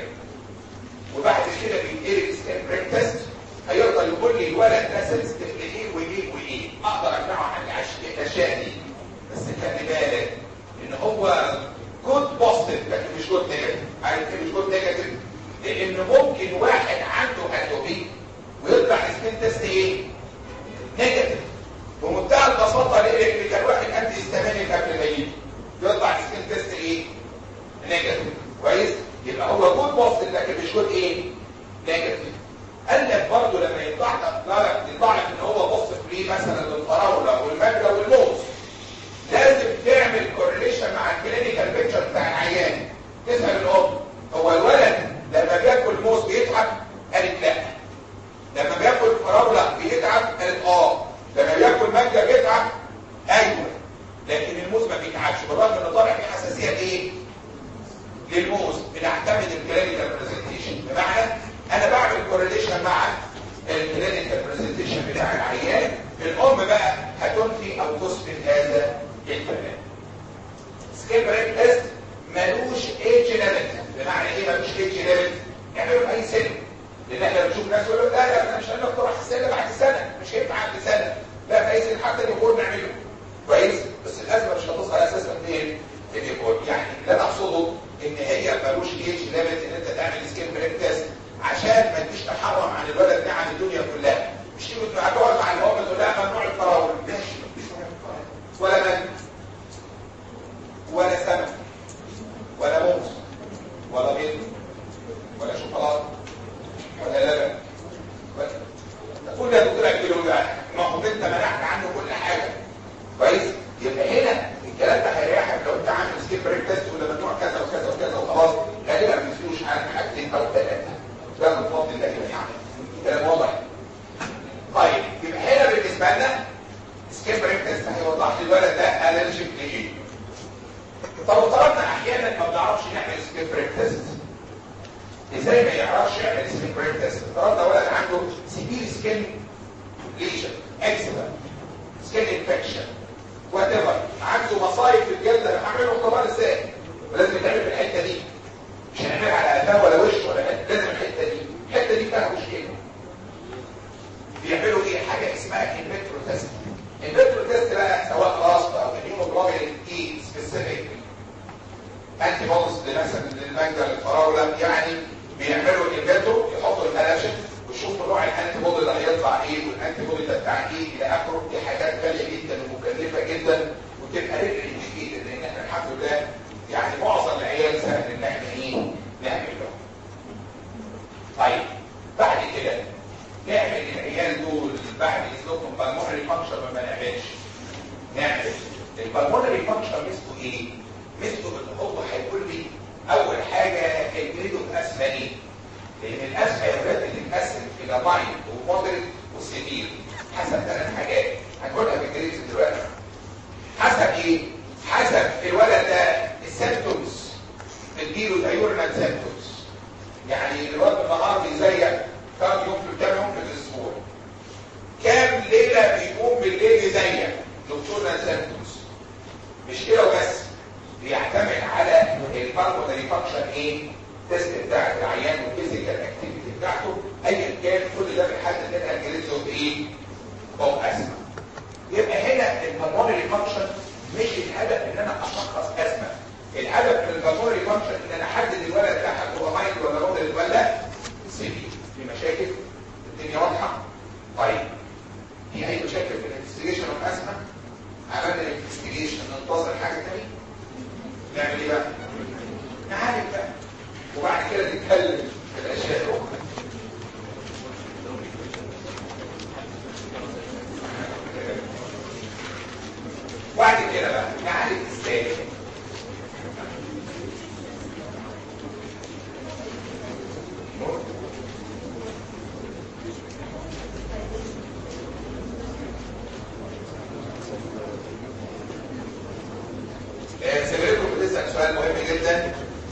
وبعد كده بيدير السكين بريك تيست هيقدر يقول لي الولد ده سنسيتيف لايه وايه وايه اقدر امنعه عن الاشياء دي بس خلي بالك ان هو جود بوزيتيف لكن مش جود نيجاتيف عارف ايه مش جود نيجاتيف لان ممكن واحد عنده اتوبي ويطلع سكين تيست ايه نيجاتيف بمنتهى البساطه ليه لان كان واحد انتي هيستامينيك قبل ما يجي يطلع سكين تيست ايه نيجاتيف كويس يبقى هو جود بوزيتيف لكن مش جود ايه نيجاتيف قال لك برضه لما يطلع لك يطلع لك ان هو بص ليه مثلا للفراوله والمانجا والموز لازم تعمل كورليشن مع الكلينيكال بيكتشر بتاع العيان تسال الام هو الولد لما بياكل موز بيتعب قالت لا لما بياكل فراوله بيتعب قالت اه لما بياكل مانجا بيتعب ايوه لكن الموز ما بيتعبش بالرغم ان طالع فيه حساسيه لايه للموز بنعتمد الكلينيكال برزنتيشن بمعنى انا بعمل كورليشن مع الكلينيكال برزنتيشن بتاع العيان الام بقى هتنفي او تثبت هذا الكلام سكيل بريك تيست ملوش ايدج ليميت بمعنى ايه ملوش ايدج ليميت اعملوا اي سن لان احنا بنشوف ناس يقولوا لا لا احنا مش هنقترح السنه بعد سنه مش هينفع بعد سنه لا في اي سن حتى اليقول نعمله كويس بس الازمه مش هتصل على اساس فين اليقول يعني اللي انا اقصده ان هي ملوش ايدج ليميت ان انت تعمل سكيل بريك تيست عشان ما تجيش تحرم عن الولد ده عن الدنيا كلها مش تيجي هتقعد مع الام تقول لها ممنوع الفراوله ماشي ولا مانجا ولا سمك ولا موز ولا بيض ولا شوكولاته ولا لبن كل ده دكتور اكله بقى ما هو انت منعت عنه كل حاجه كويس يبقى هنا الكلام ده هيريحك لو انت عامل سكيب بريك تيست ولا ممنوع كذا وكذا وكذا وخلاص غالبا ما تفيهوش عن حاجتين او ثلاثه ده من فضل الله يعني كلام واضح طيب يبقى هنا بالنسبه لنا سكيب بريك تيست هيوضح لي الولد ده الرجيك لايه طب وطلبنا احيانا ما بنعرفش نعمل سكيب بريك تيست ازاي ما يعرفش يعمل سكيب بريك تيست طلبنا ولد عنده سيفير سكين ليجن اكسبا سكين انفكشن وات ايفر عنده مصايب في الجلد انا هعمله اختبار ازاي ولازم يتعمل في الحته دي مش هنعمل على قفاه ولا وش ولا حته لازم الحته دي الحته دي فيها مشكله بيعملوا ايه حاجه اسمها الفيترو تيست الفيترو تيست بقى سواء راست او الهيموجلوبين اي سبيسيفيك انتي بودز مثلا للمانجا للفراوله يعني بيعملوا الفيترو يحطوا الانالجين ويشوفوا نوع الانتي بودي اللي هيطلع ايه والانتي بودي ده بتاع ايه الى اخره دي حاجات غاليه جدا ومكلفه جدا وتبقى رجل جديده لان احنا الحمد لله يعني معظم العيال سهل ان احنا ايه نعمل لهم طيب بعد كده نعمل العيال دول بعد اذنكم بالمونري فانكشن ما نعملش نعمل البالمونري فانكشن مثله ايه مثله ان هو هيقول لي اول حاجه الجريدو الاسمى ايه لان الاسمى يا ولاد بتتقسم الى مايند ومودريت وسيفير حسب ثلاث حاجات هنقولها بالجريدز دلوقتي حسب ايه حسب الولد ده السيمتومز بتجيله دايورنال سيمتومز يعني الولد النهار بيزيق كام يوم في كام يوم في الاسبوع كام ليله بيقوم بالليل يزيق دكتورنا سيمتومز مش كده وبس بيعتمد على الباربونري فانكشن ايه تيست بتاع العيان والفيزيكال اكتيفيتي بتاعته ايا كان كل ده بيحدد منها الجريزو بايه او اسمى يبقى هنا هنا بقى نعالج ازاي آه، سميركم بتسأل سؤال مهم جدا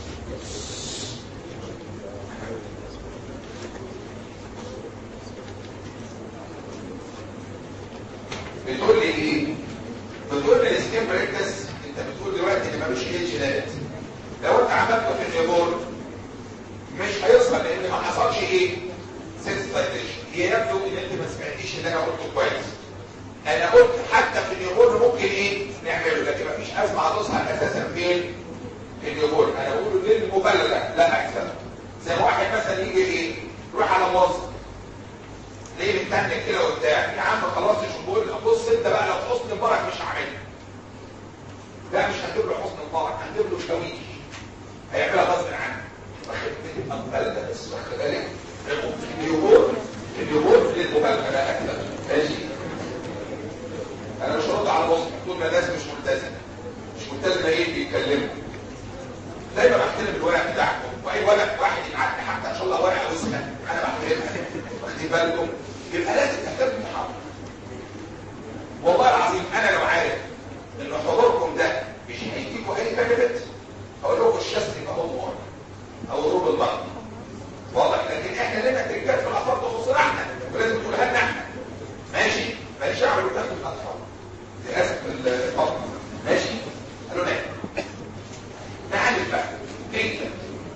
بتقول لي ايه؟ بتقول لي السكين بريكس انت بتقول دلوقتي ان ملوش ايه جينات لو انت عملته في النيوبورن مش هيوصل لان ما حصلش ايه؟ سنسيتايزيشن هي يبدو ان انت ما سمعتيش اللي انا قلته كويس انا قلت حتى في النيوبورن ممكن ايه؟ نعمله لكن ما فيش ازمه هتظهر اساسا فين؟ في النيوبورن انا بقوله للمبالغه لا اكثر زي ما واحد مثلا يجي ايه؟ يروح على مصر ليه بتتنك كده وبتاع يا عم خلاص الشهور بص انت بقى لو حسن مبارك مش هعملها لا مش هنجيب له حسن مبارك هنجيب له شاويش هيعملها غصب عنه واخد بالك مبالغه بس واخد بالك اليومور اليومور للمبالغه لا اكثر ماشي انا مش هرد على مصر طول ما الناس مش ملتزمه مش ملتزمه ايه بيتكلموا دايما بحترم الورق بتاعكم واي ورق واحد يبعت لي حتى ان شاء الله ورقه وسخه انا بحترمها واخدين بالكم يبقى لازم تهتم بالمحاضره والله العظيم انا لو عارف ان حضوركم ده مش هيديكم اي بنفيت اقول لكم الشاست يبقى مضمون او روب البطن واضح لكن احنا لنا تركات في الاطفال تخصنا احنا ولازم تقولها لنا احنا ماشي ماليش دعوه بالكلام في الاطفال للاسف الفضل ماشي قالوا نعم نعالج بقى تريتمنت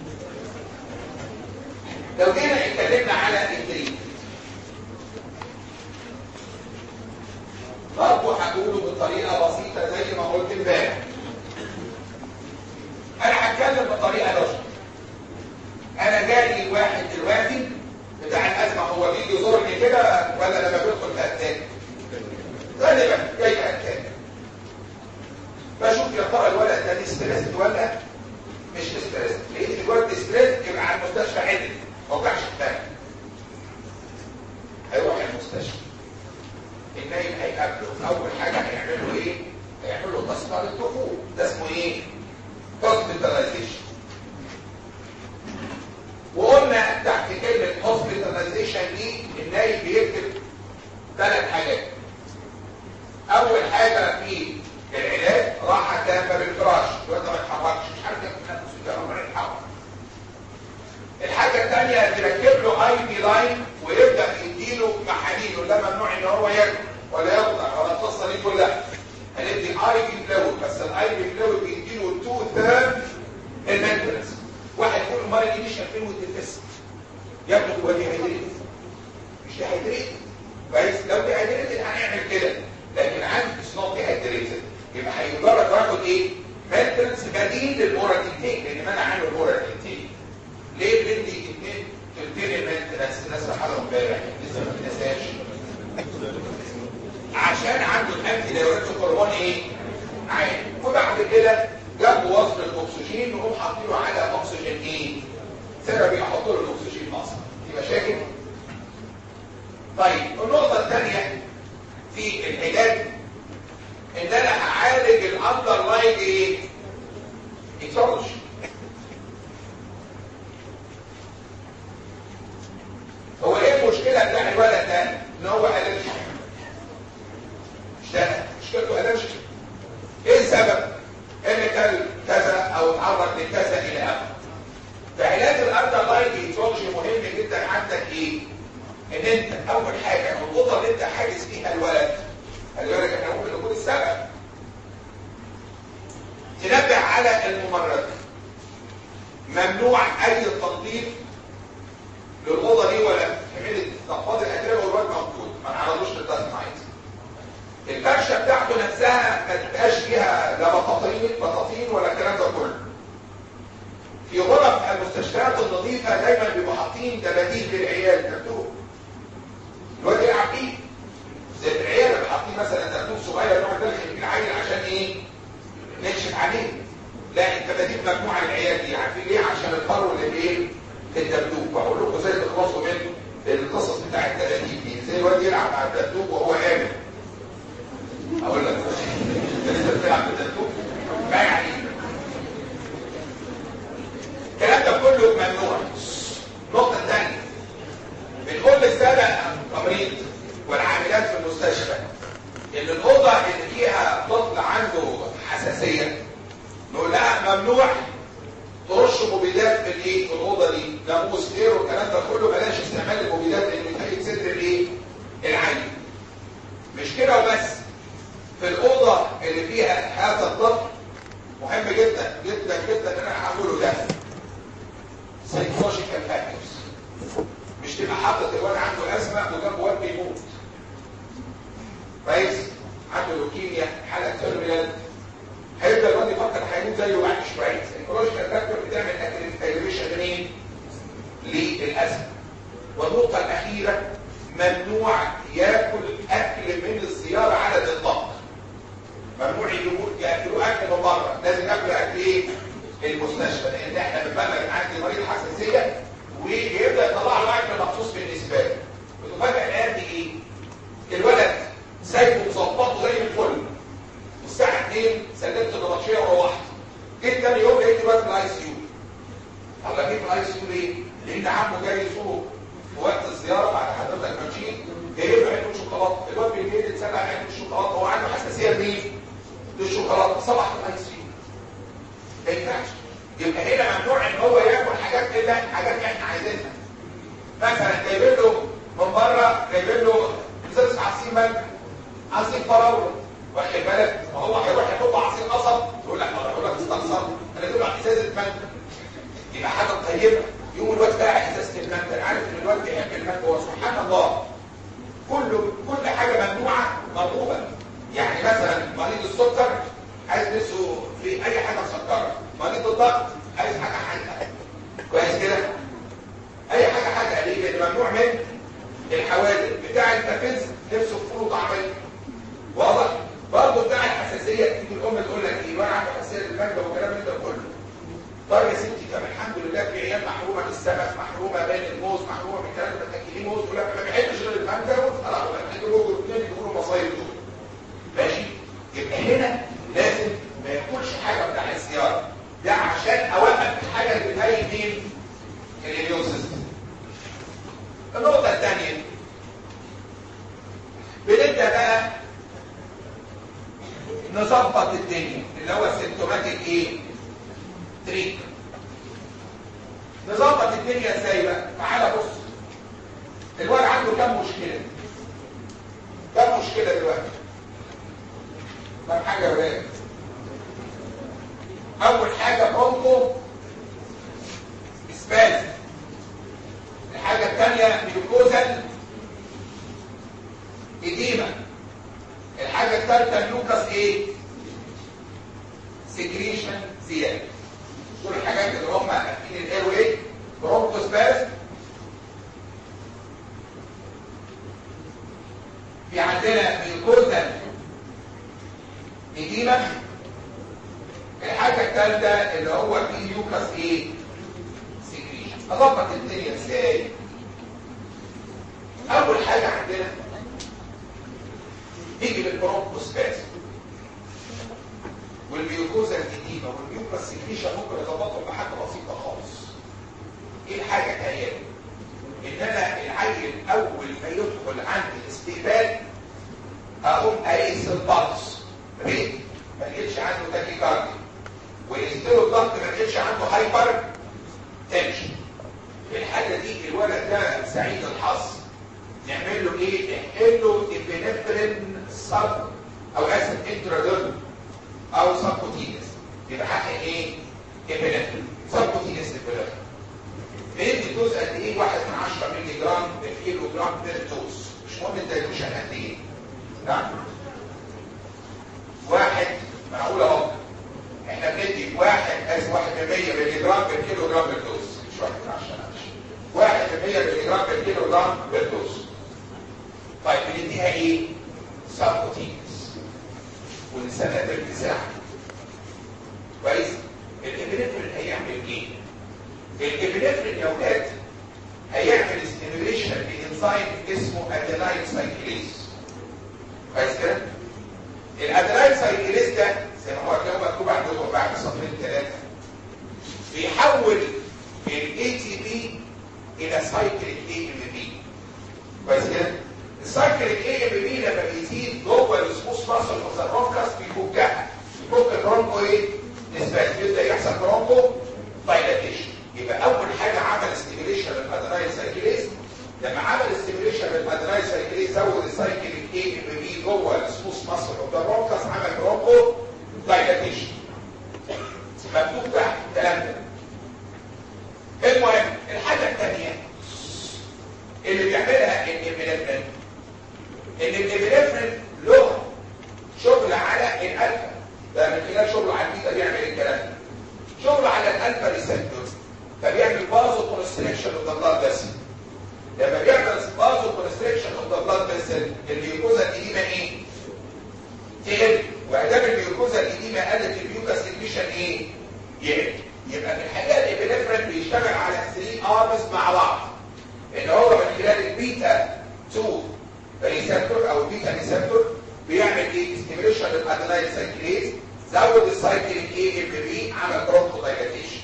لو جينا اتكلمنا على التريتمنت برضه هقوله بطريقه بسيطه زي ما قلت امبارح انا هتكلم بطريقه لوجيك انا جاي واحد دلوقتي بتاع الازمه هو بيجي يزورني كده ولا لما بيدخل في اتاك غالبا جاي اتاك بشوف يا ترى الولد ده ستريسد ولا مش ستريسد لقيت الولد ستريسد يبقى على المستشفى عدل ما وقعش الثاني هيروح المستشفى النايم هيقابله اول حاجه هيعملوا ايه هيعملوا تذكره الدخول ده اسمه ايه هوسبيتاليزيشن وقلنا تحت كلمه هوسبيتاليزيشن دي النايم بيكتب ثلاث حاجات اول حاجه في العلاج راحه تامه بالفراش وانت ما تتحركش مش عارف تنفس كده ما يتحرك الحاجه الثانيه تركب له اي بي لاين ويبدا يديله محاليل ولا ممنوع ان هو ياكل ولا يقطع ولا القصه دي كلها هندي اي بي فلويد بس الاي بي فلويد بيديله 2 ثيرد المنتنس واحد يقول امال دي مش 2000 وتلفس يبدو هو دي هيدريت مش دي هيدريت كويس لو دي هيدريت هنعمل كده لكن عندي سنوت دي هيدريت يبقى هيجرب ياخد ايه مينتنس بديل للموراتينتين لان منع عنه الموراتينتين ليه بندي اثنين تلتين المينتنس الناس راحوا امبارح لسه ما بنساش عشان عنده الانتي دايوريتيك هرمون ايه عالي وبعد كده جنب وصل الاكسجين نقوم حاطينه على اكسجين ايه ثيرابي احط له الاكسجين مصر في مشاكل طيب النقطه الثانيه في العلاج ان انا هعالج الاندرلاين ايه ايتولوجي هو ايه المشكله بتاع الولد ده ان هو الرجي مش ده مشكلته الرجي ايه السبب ان كان كذا او اتعرض لكذا الى اخره فعلاج الاندرلاين ايتولوجي مهم جدا عندك ايه ان انت اول حاجه النقطه اللي انت حاجز فيها الولد خلي بالك احنا ممكن نكون السبب تنبه على الممرض ممنوع اي تنظيف للاوضه دي ولا حمايه نقاط الاتربه والواد موجود ما نعرضوش للدست مايت الفرشه بتاعته نفسها ما تبقاش فيها لا بطاطين بطاطين ولا الكلام ده كله في غرف المستشفيات النظيفه دايما بيبقوا حاطين دباديل للعيال مكتوب الواد يلعب بيه زي العيال اللي حاطين مثلا دبدوب صغير نوع داخل العيل عشان ايه نكشف عليه لا الدباديب مجموعه للعيال دي عارفين ليه عشان الفرو اللي ايه في الدبدوب بقول لكم ازاي تخلصوا من القصص بتاع الدباديب دي ازاي الواد يلعب مع الدبدوب وهو امن اقول لك بيلعب بالدبدوب ما يعني الكلام ده كله ممنوع نقطة ثانية بنقول للسادة التمريض والعاملات في المستشفى ان الأوضة اللي فيها طفل عنده حساسية نقول لها ممنوع ترش مبيدات في الايه في الاوضه دي ناموس خير والكلام ده كله بلاش استعمال المبيدات لان بتخلي صدر الايه العين مش كده وبس في الاوضه اللي فيها هذا الطفل مهم جدا جدا جدا ان انا هقوله ده سايكولوجيكال فاكتورز مش تبقى حاطط الواد عنده ازمه وجنبه واد بيموت كويس عنده لوكيميا حاله تيرمينال هيبدا الواد يفكر هيموت زيه بعد شويه السايكولوجيكال فاكتور بتعمل اكتيفيشن منين للازمه والنقطه الاخيره ممنوع ياكل اكل من الزياره على الاطلاق ممنوع ياكلوا اكل من بره لازم ياكلوا اكل ايه المستشفى لان احنا بنبلغ عندي مريض حساسيه ويبدا يطلع له اكل مخصوص بالنسبه له وتفاجئ الان بايه الولد سايبه مظبطه زي الفل والساعه 2 سلمت النبطشيه وروحت جيت تاني يوم لقيت الواد في الاي سي يو الله جيت في الاي سي يو ليه؟ لان عمه جاي يزوره في وقت الزياره بعد حضرتك ما مشيت جايب له علبه شوكولاته الواد بالليل اتسلق علبه الشوكولاته هو عنده حساسيه لمين؟ للشوكولاته صبح في الاي سي يو ما ينفعش يبقى هنا ممنوع ان هو ياكل حاجات الا حاجات احنا عايزينها مثلا جايبين له من بره جايبين له ازازه عصير مانجا عصير فراوله واخد بالك ما هو هيروح يحط عصير قصب يقول لك ما اقول لك استقصر انا اديله ازازه مانجا يبقى حاجه طيبه يقوم الواد باع ازازه المانجا انا عارف ان الواد بيحب المانجا وسبحان الله كل كل حاجه ممنوعه مرغوبه يعني مثلا مريض السكر عايز نفسه في اي حاجه مسكره مريض الضغط عايز حاجه حاجه كويس كده اي حاجه حاجه ليه لان ممنوع من الحوادث بتاع التفز نفسه في فول وطعميه واضح برضه بتاع الحساسيه تيجي الام تقول لك ايه وانا عنده حساسيه للمانجا والكلام ده كله طيب يا ستي طب الحمد لله في عيال محرومه من السمك محرومه من الموز محرومه من الكلام ده تاكلين موز يقول لك ما بحبش غير المانجا وخلاص هيجيبوا له اثنين يجيبوا له مصايب دول ماشي يبقى هنا لازم ما ياكلش حاجه بتاع الزياره ده عشان اوقف الحاجه اللي بتهيئ مين الاميون سيستم النقطه الثانيه بنبدا بقى نظبط الدنيا اللي هو السيمتوماتيك ايه تريك نظبط الدنيا ازاي بقى تعالى بص الواد عنده كام مشكله كام مشكله دلوقتي كام حاجه يا ولاد اول حاجه برونكو اسباز الحاجه الثانيه ميوكوزال اديمه الحاجه الثالثه ميوكس ايه سكريشن زياده دول الحاجات اللي هم قافلين الاير واي برونكو سباز في عندنا ميوكوزال اديمه الحاجة الثالثة اللي هو في يوكس ايه سكريشن اضبط الدنيا ازاي اول حاجة عندنا نيجي للبرونكوسباز والميوكوزا الجديدة والميوكس سكريشن ممكن اضبطهم بحاجة بسيطة خالص ايه الحاجة الثانية ان انا العيل اول ما يدخل عند الاستقبال اقوم اقيس البلس ريت ما لقيتش عنده تاكيكارديا ويستلوا الضغط ما لقيتش عنده هايبر تنشن في الحاله دي الولد ده سعيد الحظ نعمل له ايه نحقن له ابنفرين سب او اسف انترادون او سبوتينس يبقى حقن ايه ابنفرين سبوتينس ابنفرين بيدي دوز قد ايه واحد من 10 مللي جرام بالكيلو جرام بير دوز مش مهم الدايلوشن قد ايه نعم واحد معقول اهو احنا بندي واحد اسف واحد في المية ملي جرام بالكيلو جرام بالدوز مش واحد من عشرة واحد في المية ملي جرام بالكيلو جرام بالدوز طيب بنديها ايه؟ سبوتينس ونستنى الارتزاع كويس؟ الابنفرين هيعمل ايه؟ الابنفرين يا ولاد هيعمل ستيميوليشن لانزيم اسمه اديناين سايكليز كويس كده؟ الادرينال سايكليز ده زي ما هو كده مكتوب عندكم بعد سطرين ثلاثه بيحول الاي تي بي الى سايكليك اي ام بي كويس كده السايكليك اي ام بي لما بيزيد جوه السموث ماسل اوف ذا برونكاس بيفكها يفك البرونكو ايه نسبات يبدا يحصل برونكو دايلاتيشن يبقى اول حاجه عمل ستيميليشن للادرينال سايكليز لما عمل ستيميليشن للادرينال سايكليز زود السايكليك اي ام بي جوه السموث ماسل اوف ذا برونكاس عمل برونكو دايلاتيشن مكتوب تحت الكلام ده المهم الحاجة الثانية اللي بيعملها الابنفرين ان الابنفرين له شغل على الالفا ده من خلال شغله على البيتا بيعمل الكلام ده شغل على الالفا ريسبتور فبيعمل بازو كونستريكشن اوف ذا بلاد فيسل لما بيعمل بازو كونستريكشن اوف ذا بلاد فيسل الجلوكوزا القديمه ايه؟ تقل وادام الجلوكوزا القديمه قلت الميوكاس ادميشن ايه؟ يقل يبقى في الحقيقه الابنفرين بيشتغل على 3 ارمز مع بعض اللي هو من خلال البيتا 2 ريسبتور او البيتا ريسبتور بيعمل ايه ستيميوليشن للادرينال سايكليز زود السايكليك اي ام بي عمل برونكو دايلاتيشن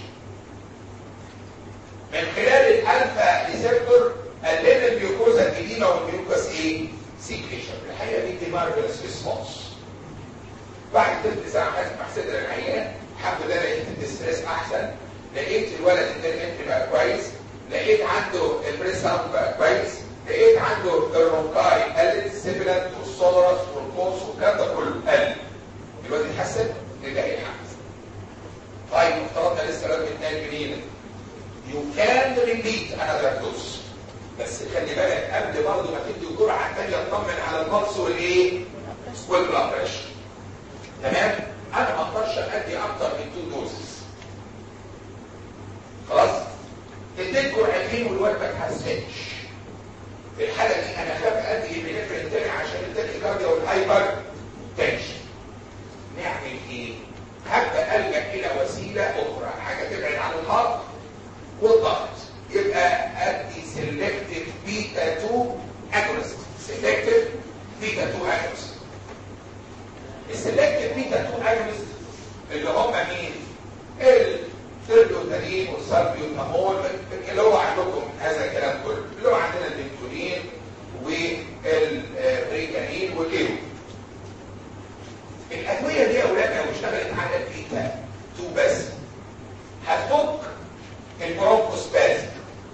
من خلال الالفا ريسبتور قلل الجلوكوزا القديمه والجلوكوز ايه سيكريشن الحقيقه دي مارفلس ريسبونس بعد ثلث ساعه هسمع صدر العيان الحمد لله لقيت الاستريس احسن لقيت الولد الانترنت بقى كويس لقيت عنده البريس بقى كويس لقيت عنده الرونكاي قلت السيبلنت والسولرس والقوس والكلام ده كله قل الواد يتحسن رجع يتحسن طيب افترضنا لسه الواد بيتنقل جنينه يو كان ريبيت انا دوز بس خلي بالك قبل برضه ما تدي جرعه ثانيه تطمن على البلس والايه؟ والبلاد بريشر تمام؟ انا ما اقدرش ادي اكتر من 2 دوزز خلاص اديت جرعتين والواد ما اتحسنش في الحاله دي انا خاف ادي ابنفرين تاني عشان التاكي كارديا والهايبر تنشن نعمل ايه هبدا الجا الى وسيله اخرى حاجه تبعد عن الهارت والضغط يبقى ادي سيلكتيف بيتا 2 اجونست سيلكتيف بيتا 2 اجونست السلكتيف بيتا 2 اجونست اللي هم مين التربيوتالين والسالبيوتامول اللي هو عندكم هذا الكلام كله اللي هو عندنا البنتولين والبريكانين والليو الادويه دي يا اولاد لو اشتغلت على البيتا 2 بس هتفك البرونكوسبازم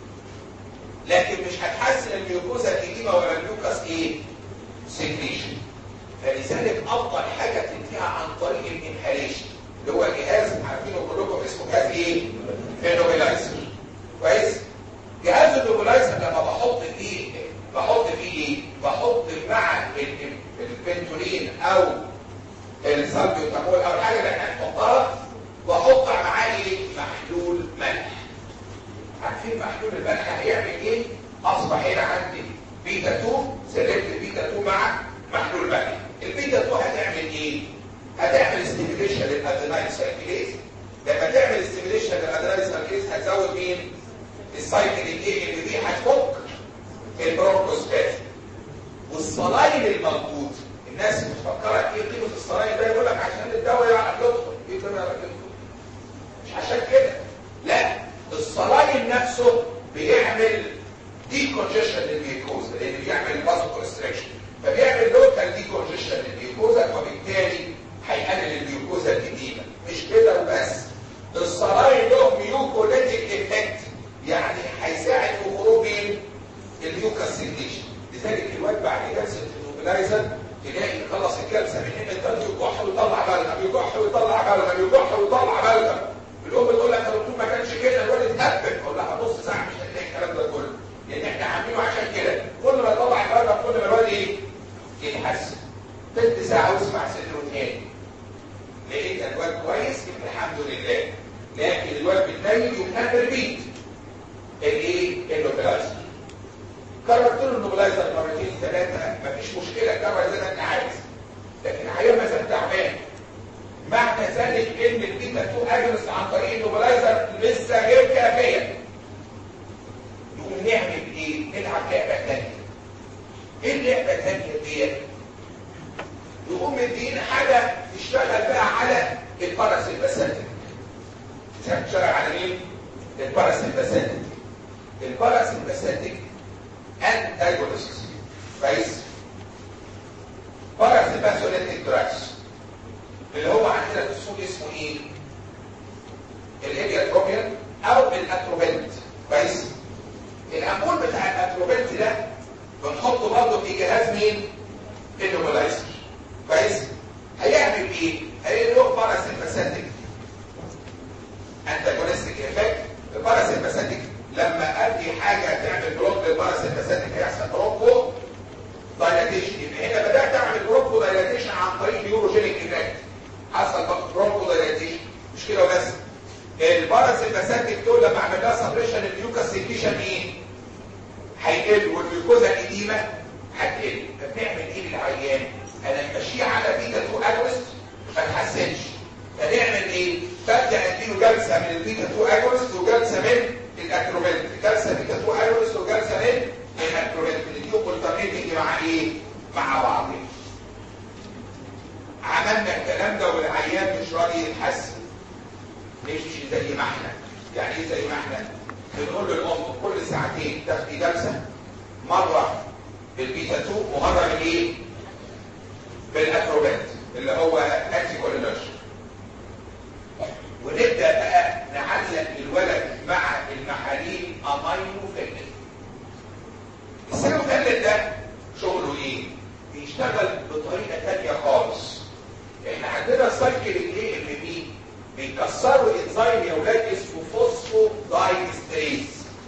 لكن مش هتحسن الجلوكوزا القديمه ولا الجلوكاس ايه سكريشن فلذلك افضل حاجه تديها عن طريق الانهاليشن اللي هو جهاز عارفينه كلكم اسمه جهاز ايه النوبلايزر كويس جهاز النوبلايزر لما بحط فيه بحط فيه ايه بحط مع البنتولين او السالبيوتامول او الحاجه اللي احنا هنحطها واحط معاه ايه محلول ملح عارفين محلول الملح هيعمل ايه اصبح هنا عندي بيتا 2 سلكت بيتا 2 مع محلول ملح البيتا 2 هتعمل ايه هتعمل ستيميليشن للادرينال سايكليز لما تعمل ستيميليشن للادرينال سايكليز هتزود مين السايكل الاي اللي دي هتفك البرونكوسباز والصلاين الموجود الناس مفكره ايه قيمه الصلاين ده يقول لك عشان الدواء يعرف يدخل ايه ده يعرف يدخل مش عشان كده لا الصلاين نفسه بيعمل دي كونجيشن للجلوكوزا لان بيعمل بازو كونستريكشن فبيعمل لوكال دي كونجيشن للجلوكوزا وبالتالي هيقلل الجلوكوزا القديمه مش كده وبس الصلاين له ميوكوليتيك افكت يعني هيساعد في خروج اليوكاسيليشن لذلك الواد بعد جلسه النوبلايزر تلاقي خلص الجلسه من هنا الدم يكح ويطلع بلغم يكح ويطلع بلغم يكح ويطلع بلغم الام تقول لك يا دكتور ما كانش كده الواد اتهبل اقول لها نص ساعه مش هتلاقي الكلام ده كله لان احنا عاملينه عشان كده كل ما يطلع بلغم كل ما الواد ايه يتحسن تلت ساعه واسمع صدره تاني لقيت الواد كويس يبقى الحمد لله لكن الواد بتنيل يبقى ريبيت الايه النوبلايزر كررت له النوبلايزر مرتين ثلاثه مفيش مشكله كرر زي ما انت عايز لكن الحقيقه ما زال تعبان معنى ذلك ان البيتا 2 اجنس عن طريق النوبلايزر لسه غير كافيه نقوم نعمل ايه؟ نلعب لعبه ثانيه ايه اللعبه الثانيه ديت؟ تقوم مدين حاجه تشتغل بقى على الباراسيمباثيك تشتغل على مين الباراسيمباثيك الباراسيمباثيك انتاجونست كويس باراسيمباثيك دراكس اللي هو عندنا في السوق اسمه ايه الهيلياتروبيان او الاتروبنت كويس الامبول بتاع الاتروبنت ده بنحطه برضه في جهاز مين النوبلايزر كويس هيعمل ايه هيعمل له باراسيمباثيك انتاجونستيك افكت الباراسيمباثيك لما ادي حاجه تعمل بلوك للباراسيمباثيك هيحصل برونكو دايلاتيشن يبقى هنا بدات اعمل برونكو دايلاتيشن عن طريق اليوروجينيك افكت حصل برونكو دايلاتيشن مش كده وبس الباراسيمباثيك دول لما اعمل لها سبريشن اليوكاس سيكيشن ايه هيقل والجلوكوزا القديمه هتقل فبنعمل ايه للعيان انا ماشيه على بيتا 2 اجونست ما تحسنش فنعمل ايه ببدا اديله جلسه من البيتا 2 اجونست وجلسه من الاكروبنت جلسه بيتا 2 اجونست وجلسه من الاكروبنت نديهم كولترنيتنج مع ايه مع بعض عملنا الكلام ده والعيان مش راضي يتحسن نمشي زي ما احنا يعني ايه زي ما احنا بنقول للام كل ساعتين تاخدي جلسه مره بالبيتا 2 ومره بالايه بالاكروبات اللي هو انتي كولينرجي ونبدا بقى نعلق الولد مع المحاليل امينو فيلن السيروفيلن ده شغله ايه بيشتغل بطريقه ثانيه خالص احنا عندنا سايكل الاي ام بي بيكسروا انزيم يا ولاد اسمه فوسفو دايستريز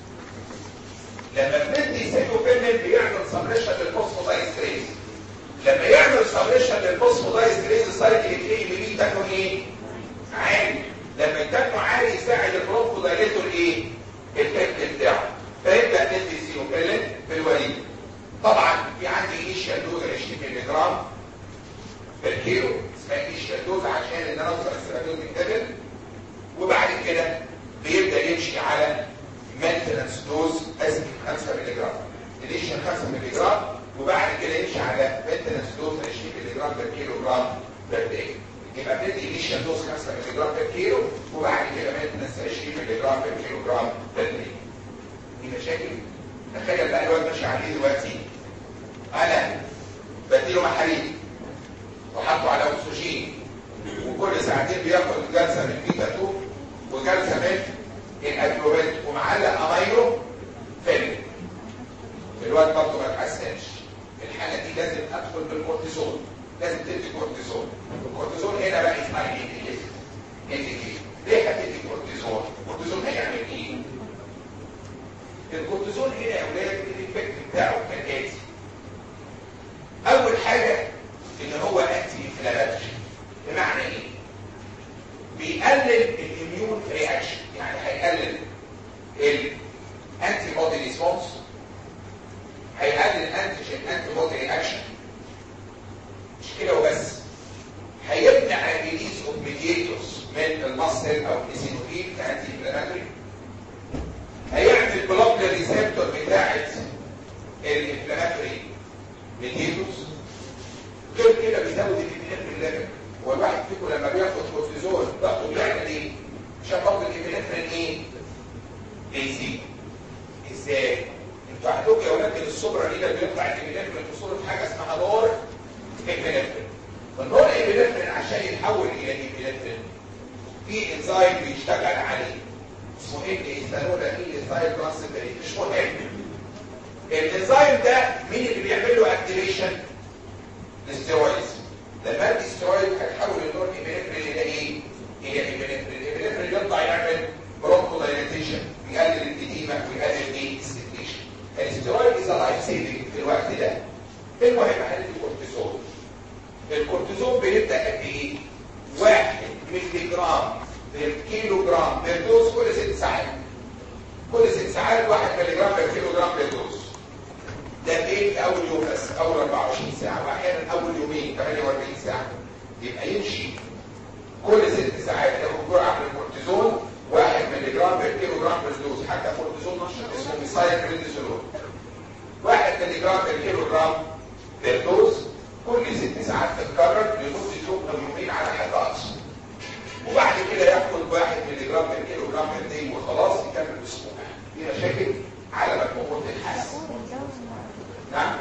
لما بندي سيروفيلن بيعمل سبريشن للفوسفو دايستريز لما يعمل سبريشن للفوسفو دايستريز سايكل الاي ام بي تكون ايه عالي لما يتكون عالي يساعد البرونكو دايليتور ايه الافكت بتاعه فيبدا ندي سيروفيلن في الوليد طبعا في عندي انيشال دوز 20 مللي جرام بالكيلو اسمها انيشال دوز عشان ان انا اوصل السيرابيوم الكامل وبعد كده بيبدا يمشي على مينتنس دوز اسف 5 مللي جرام انيشال 5 مللي جرام وبعد كده يمشي على مينتنس دوز 20 مللي جرام بير كيلو جرام بير داي يبقى بندي انيشال دوز 5 مللي جرام بير كيلو وبعد كده مينتنس 20 مللي جرام بير كيلو جرام بير داي دي مشاكل تخيل بقى الواد ماشي عليه دلوقتي انا بديله محاليل وحطه على اكسجين وكل ساعتين بياخد جلسه من بيتا 2 وجلسه من الاكلوبيت ومعلق امينو فيلم الواد برضه ما اتحسنش الحاله دي لازم ادخل بالكورتيزون لازم تدي كورتيزون الكورتيزون هنا بقى اسمها ايه ايه ليه هتدي كورتيزون الكورتيزون هيعمل ايه الكورتيزون هنا يا ولاد الايفكت بتاعه كالاتي اول حاجه ان هو انتي انفلاماتوري بمعنى ايه بيقلل الاميون رياكشن يعني هيقلل الانتي بودي ريسبونس هيقلل انتيجين انتي بودي رياكشن مش كده وبس هيمنع الريليز اوف ميديتورز من المصل او الاسينوفيل كانتي انفلاماتوري هيعمل بلوك للريسبتور بتاعت الانفلاماتوري ميديتورز غير كده بيزود الابنفرين ليفل هو الواحد فيكم لما بياخد كورتيزون ضغطه بيعمل ايه؟ عشان ضغط الابنفرين ايه؟ بيزيد ازاي؟ انتوا عندكم يا ولاد الصبره دي اللي بيطلع الابنفرين في صوره حاجه اسمها نور ابنفرين فالنور ابنفرين عشان يتحول الى ابنفرين في انزيم بيشتغل عليه اسمه ايه يستنونا ايه انزيم ترانسفيريز مش مهم الانزيم ده مين اللي بيعمل له اكتيفيشن الاسترويدز لما ادي استرويد هيحول النور ابنفرين الى ايه الى ابنفرين الابنفرين يطلع يعمل برونكو دايلاتيشن يقلل الاديمه ويقلل ايه السيتيشن الاسترويد از لايف سيفنج في الوقت ده المهم هندي الكورتيزون الكورتيزون بيبدا قد ايه واحد مللي جرام بالكيلو جرام بالدوز كل ست ساعات كل ست ساعات واحد مللي جرام بالكيلو جرام بالدوز ده ايه في اول يوم بس اول 24 ساعه واحيانا اول يومين 48 ساعه يبقى يمشي كل ست ساعات ياخد جرعه من الكورتيزون واحد مللي جرام بالكيلو جرام بالدوز حتى كورتيزون نشط اسمه ميثايل بريدنيزولون واحد مللي جرام بالكيلو جرام بالدوز كل ست ساعات تتكرر لمده يوم او يومين على حد اقصى وبعد كده ياخد واحد ملي جرام من كيلو جرام من دي وخلاص يكمل اسبوع دي مشاكل على ما الامور تتحسن نعم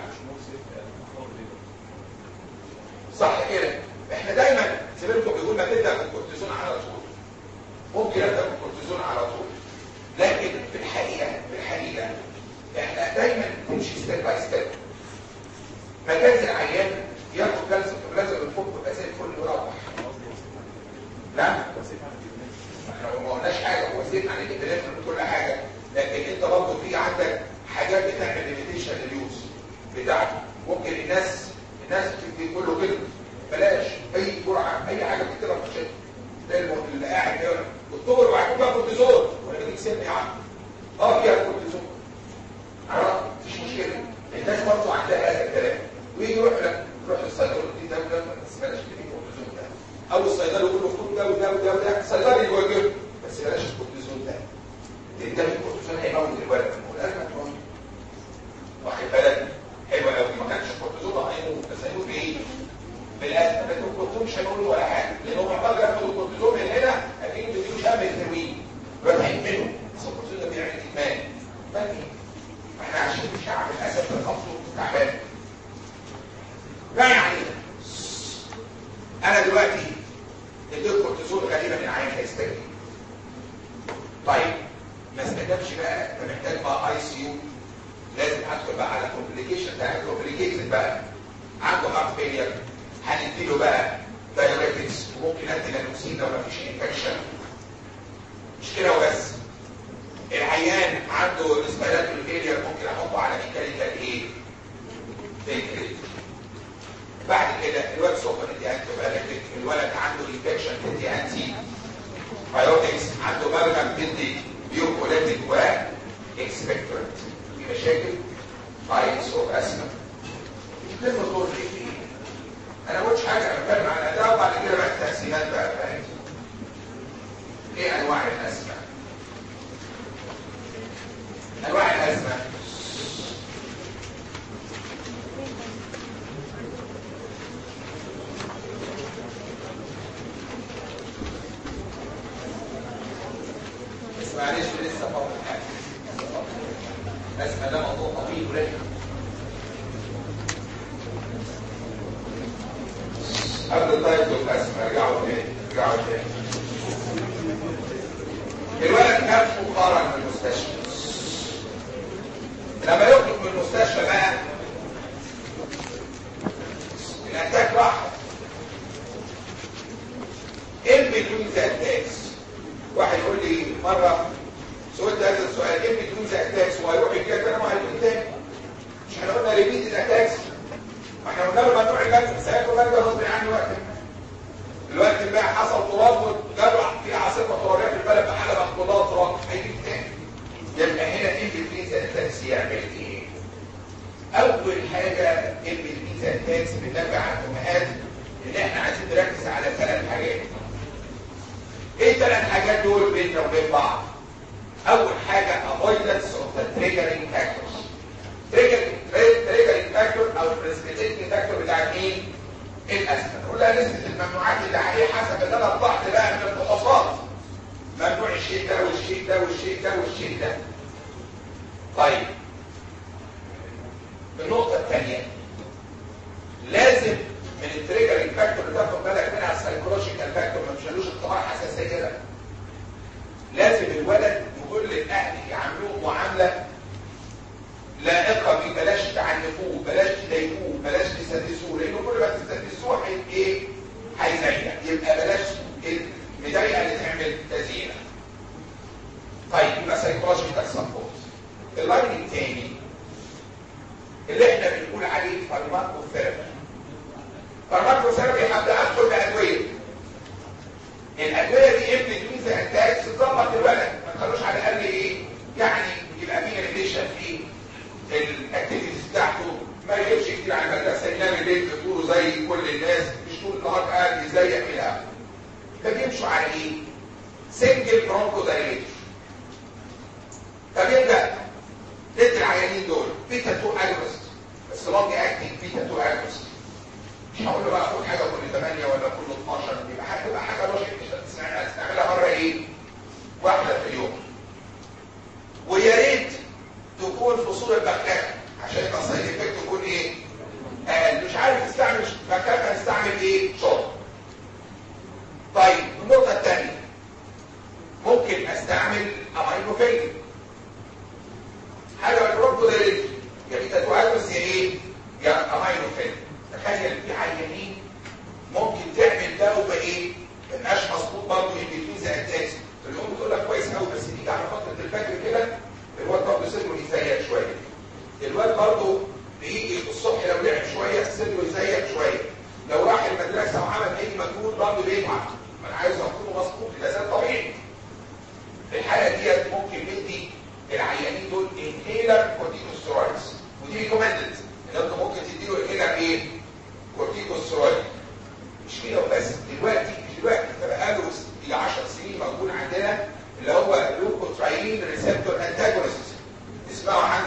صح كده احنا دايما سيبكم بيقول ما تبدا بالكورتيزون على طول ممكن ابدا بالكورتيزون على طول لكن في الحقيقه في الحقيقه احنا دايما نمشي ستيب باي ستيب مكان العيان ياخد جلسه لازم الفوق يبقى زي الفل ويروح نعم احنا ما قلناش حاجه هو زيت عن الانترنت كل حاجه لكن انت برضه في عندك حاجات بتعمل ليميتيشن لليوز بتاعته ممكن الناس الناس بتقول له كده بلاش اي جرعه اي حاجه بتكتبها في الشات زي اللي قاعد كده والطور وبعدين بقى كورتيزون ولا بديك سن يا عم اه فيها كورتيزون عرفت مفيش مشكله الناس برضه عندها هذا الكلام ويجي يروح لك يروح للصيدلي يقول دي ده وده بس بلاش كده الكورتيزون ده او الصيدلي يقول له خد ده وده وده وده الصيدلي يوجهه بس بلاش الكورتيزون ده لان ده الكورتيزون هيموت الولد والازمه تموت واخد بالك حلوه قوي ما كانش الكورتيزون هيموت بس هيموت بايه؟ بالازمه لكن الكورتيزون مش هيقول ولا حاجه لان هو محتاج ياخد الكورتيزون من هنا اكيد بيديله شم الهيروين رايحين منه بس الكورتيزون ده بيعمل ادمان ادمان ايه؟ احنا عايشين في شعب للاسف الخمس تعبان لا يعني انا دلوقتي اديت كورتيزون غالبا العين هيستجيب طيب ما استجابش بقى انت محتاج بقى اي سي يو لازم ادخل بقى على كومبليكيشن ده كومبليكيشن بقى عنده هارت فيلير هنديله بقى دايوريتكس وممكن ادي لانوكسين لو ما فيش انفكشن مش كده وبس العيان عنده ريسبيراتوري فيلير ممكن احطه على ميكانيكال ايه؟ فيكريت بعد كده الواد سوبر ادي انتي بايوتيك الولد عنده انفكشن تدي انتي بايوتكس عنده بلغم تدي بيوكوليتيك و اكسبكتورنت في مشاكل بايتس اوف اسما كلمة دور ايه انا ما قلتش حاجه انا بتكلم عن الاداء وبعد كده بقى التقسيمات بقى فاهم ايه انواع الاسماء انواع الاسماء بس معلش لسه فاضل حاجه الاسماء ده موضوع طويل ورخم قبل الطيب والاسماء ارجعوا تاني ارجعوا تاني الولد كان مقارن من المستشفى لما يخرج من المستشفى بقى الاتاك راح ايه بدون اتاكس واحد يقول لي مره سئلت هذا السؤال ايه بدون اتاكس وهيروح يجي انا ما هيكون تاني مش احنا قلنا ريبيت الاتاكس ما احنا قلنا له ممنوع الجنب بس هياكل جنب غصب عني وقت الوقت بقى حصل تراب وجرع في عاصفه ترابيه في البلد بحاله مخبوطات تراب هيجي تاني يبقى هنا ايه البيزا التاكس يعمل ايه؟ اول حاجه ام البيزا التاكس بتنبع عن الامهات ان احنا عايزين نركز على ثلاث حاجات ايه الثلاث حاجات دول بيننا وبين بعض؟ اول حاجه avoidance of the triggering factors triggering factor او precipitating factor بتاع مين؟ الاسماء كلها نسبه الممنوعات اللي عليه حسب اللي انا طلعت بقى من الفحوصات ممنوع الشيء ده والشيء ده والشيء ده والشيء ده طيب النقطه الثانيه لازم من التريجرنج فاكتور اللي تاخد بالك منها السايكولوجيكال فاكتور ما تشيلوش اختبار حساسيه ده لازم الولد يقول للاهل يعاملوه معامله لائقه بيه بلاش تعنفوه بلاش تضايقوه بلاش تسدسوه لانه كل ما تسدسوه هي ايه هيزعلك يبقى بلاش المضايقه اللي تعمل تزيينه طيب يبقى سايكولوجيكال سبورت اللاين الثاني اللي احنا بنقول عليه فارماكوثيرابي فارماكوثيرابي هبدا ادخل بادويه الادويه دي ابن جوز اتاكس تظبط الولد ما تخلوش على الاقل ايه يعني يبقى في ريليشن في الاكتيفيتيز بتاعته ما يجيبش كتير على المدرسه ينام الليل طوله زي كل الناس مش طول النهار قاعد يزيق في الهواء فبيمشوا على ايه؟ سنجل برونكو دايليتر فبيبدا ندي العيانين دول بيتا 2 اجرست بس لونج اكتنج بيتا 2 اجرست تخيل في عيانين ممكن تعمل ده وبقى ايه؟ ما يبقاش مظبوط برضه ان زي اتاكس اليوم بتقول لك كويس قوي بس تيجي على فتره الفجر كده الواد برضه صدره يزيق شويه الواد برضه بيجي الصبح لو لعب شويه صدره يزيق شويه لو راح المدرسه وعمل اي مجهود برضه بيتعب ما انا عايز اكون مظبوط ده ده طبيعي في الحاله ديت ممكن ندي العيانين دول انهيلر كورتيكوستيرويدز ودي ريكومندد ان انت ممكن تديله انهيلر ايه؟ كورتيكوستيرويد مش كده وبس دلوقتي دلوقتي بقى له 10 سنين موجود عندنا اللي هو لوكوتراين ريسبتور انتاجونست تسمعوا عن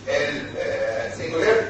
السينجولير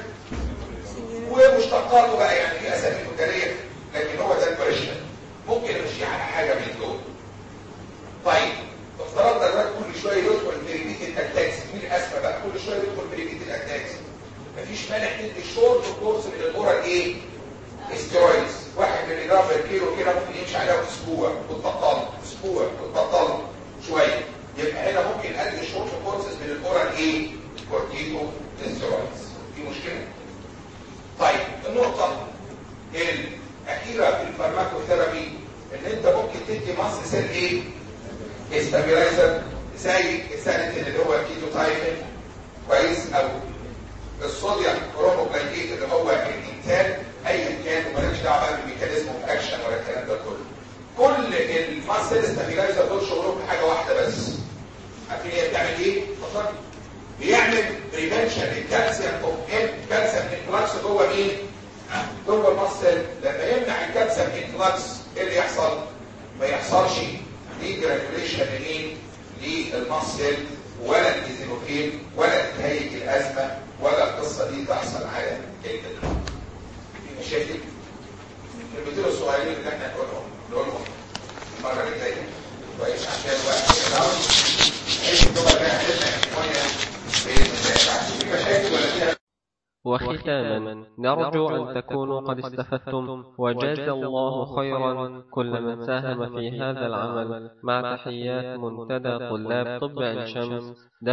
ومشتقاته بقى يعني في اسامي تجاريه لكن هو ده البريشن ممكن امشي على حاجه من دول طيب افترضنا الواد كل شويه يدخل بريبيت الاتاكس مين الاسمى بقى كل شويه يدخل بريبيت الاتاكس مفيش مانع تدي شورت كورس من الاورال ايه؟ استرويدز واحد من الاضافه كيلو كده ممكن يمشي عليها اسبوع وتبطل اسبوع وتبطل شويه يبقى هنا ممكن ادي شورت كورسز من الاورال ايه؟ كورتيكو استرويدز في مشكله؟ طيب النقطه الاخيره في الفارماكوثيرابي ان انت ممكن تدي مصر سيل ايه؟ استابيلايزر زي السالتين اللي هو الكيتو تايفن كويس او الصوديوم كروموجلايكيت اللي هو الانتاج ايا كان ومالكش دعوه بقى بالميكانيزم اوف اكشن ولا الكلام ده كله. كل الماسل ستابيلايزر دول شغلهم حاجه واحده بس. عارفين هي بتعمل ايه؟ اتفضل. بيعمل بريفنشن للكالسيوم اوف كالسيوم انفلاكس جوه مين؟ جوه الماسل لما يمنع الكالسيوم انفلاكس ايه اللي يحصل؟ ما يحصلش دي جرانيوليشن لمين؟ للماسل ولا الديزينوفين ولا تهيج الازمه ولا القصه دي تحصل على الجلد. في مشاكل؟ الكلمتين الصغيرين اللي احنا نقولهم نقولهم المره اللي جايه كويس عشان الوقت يقدر بحيث ان هو بقى هتبقى شويه باذن الله في مشاكل ولا فيها وختاما نرجو أن تكونوا قد استفدتم وجاز الله خيرا كل من ساهم في هذا العمل مع تحيات منتدى طلاب طب عين شمس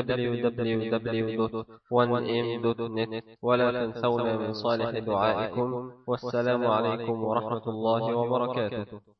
www.1m.net ولا تنسونا من صالح دعائكم والسلام عليكم ورحمة الله وبركاته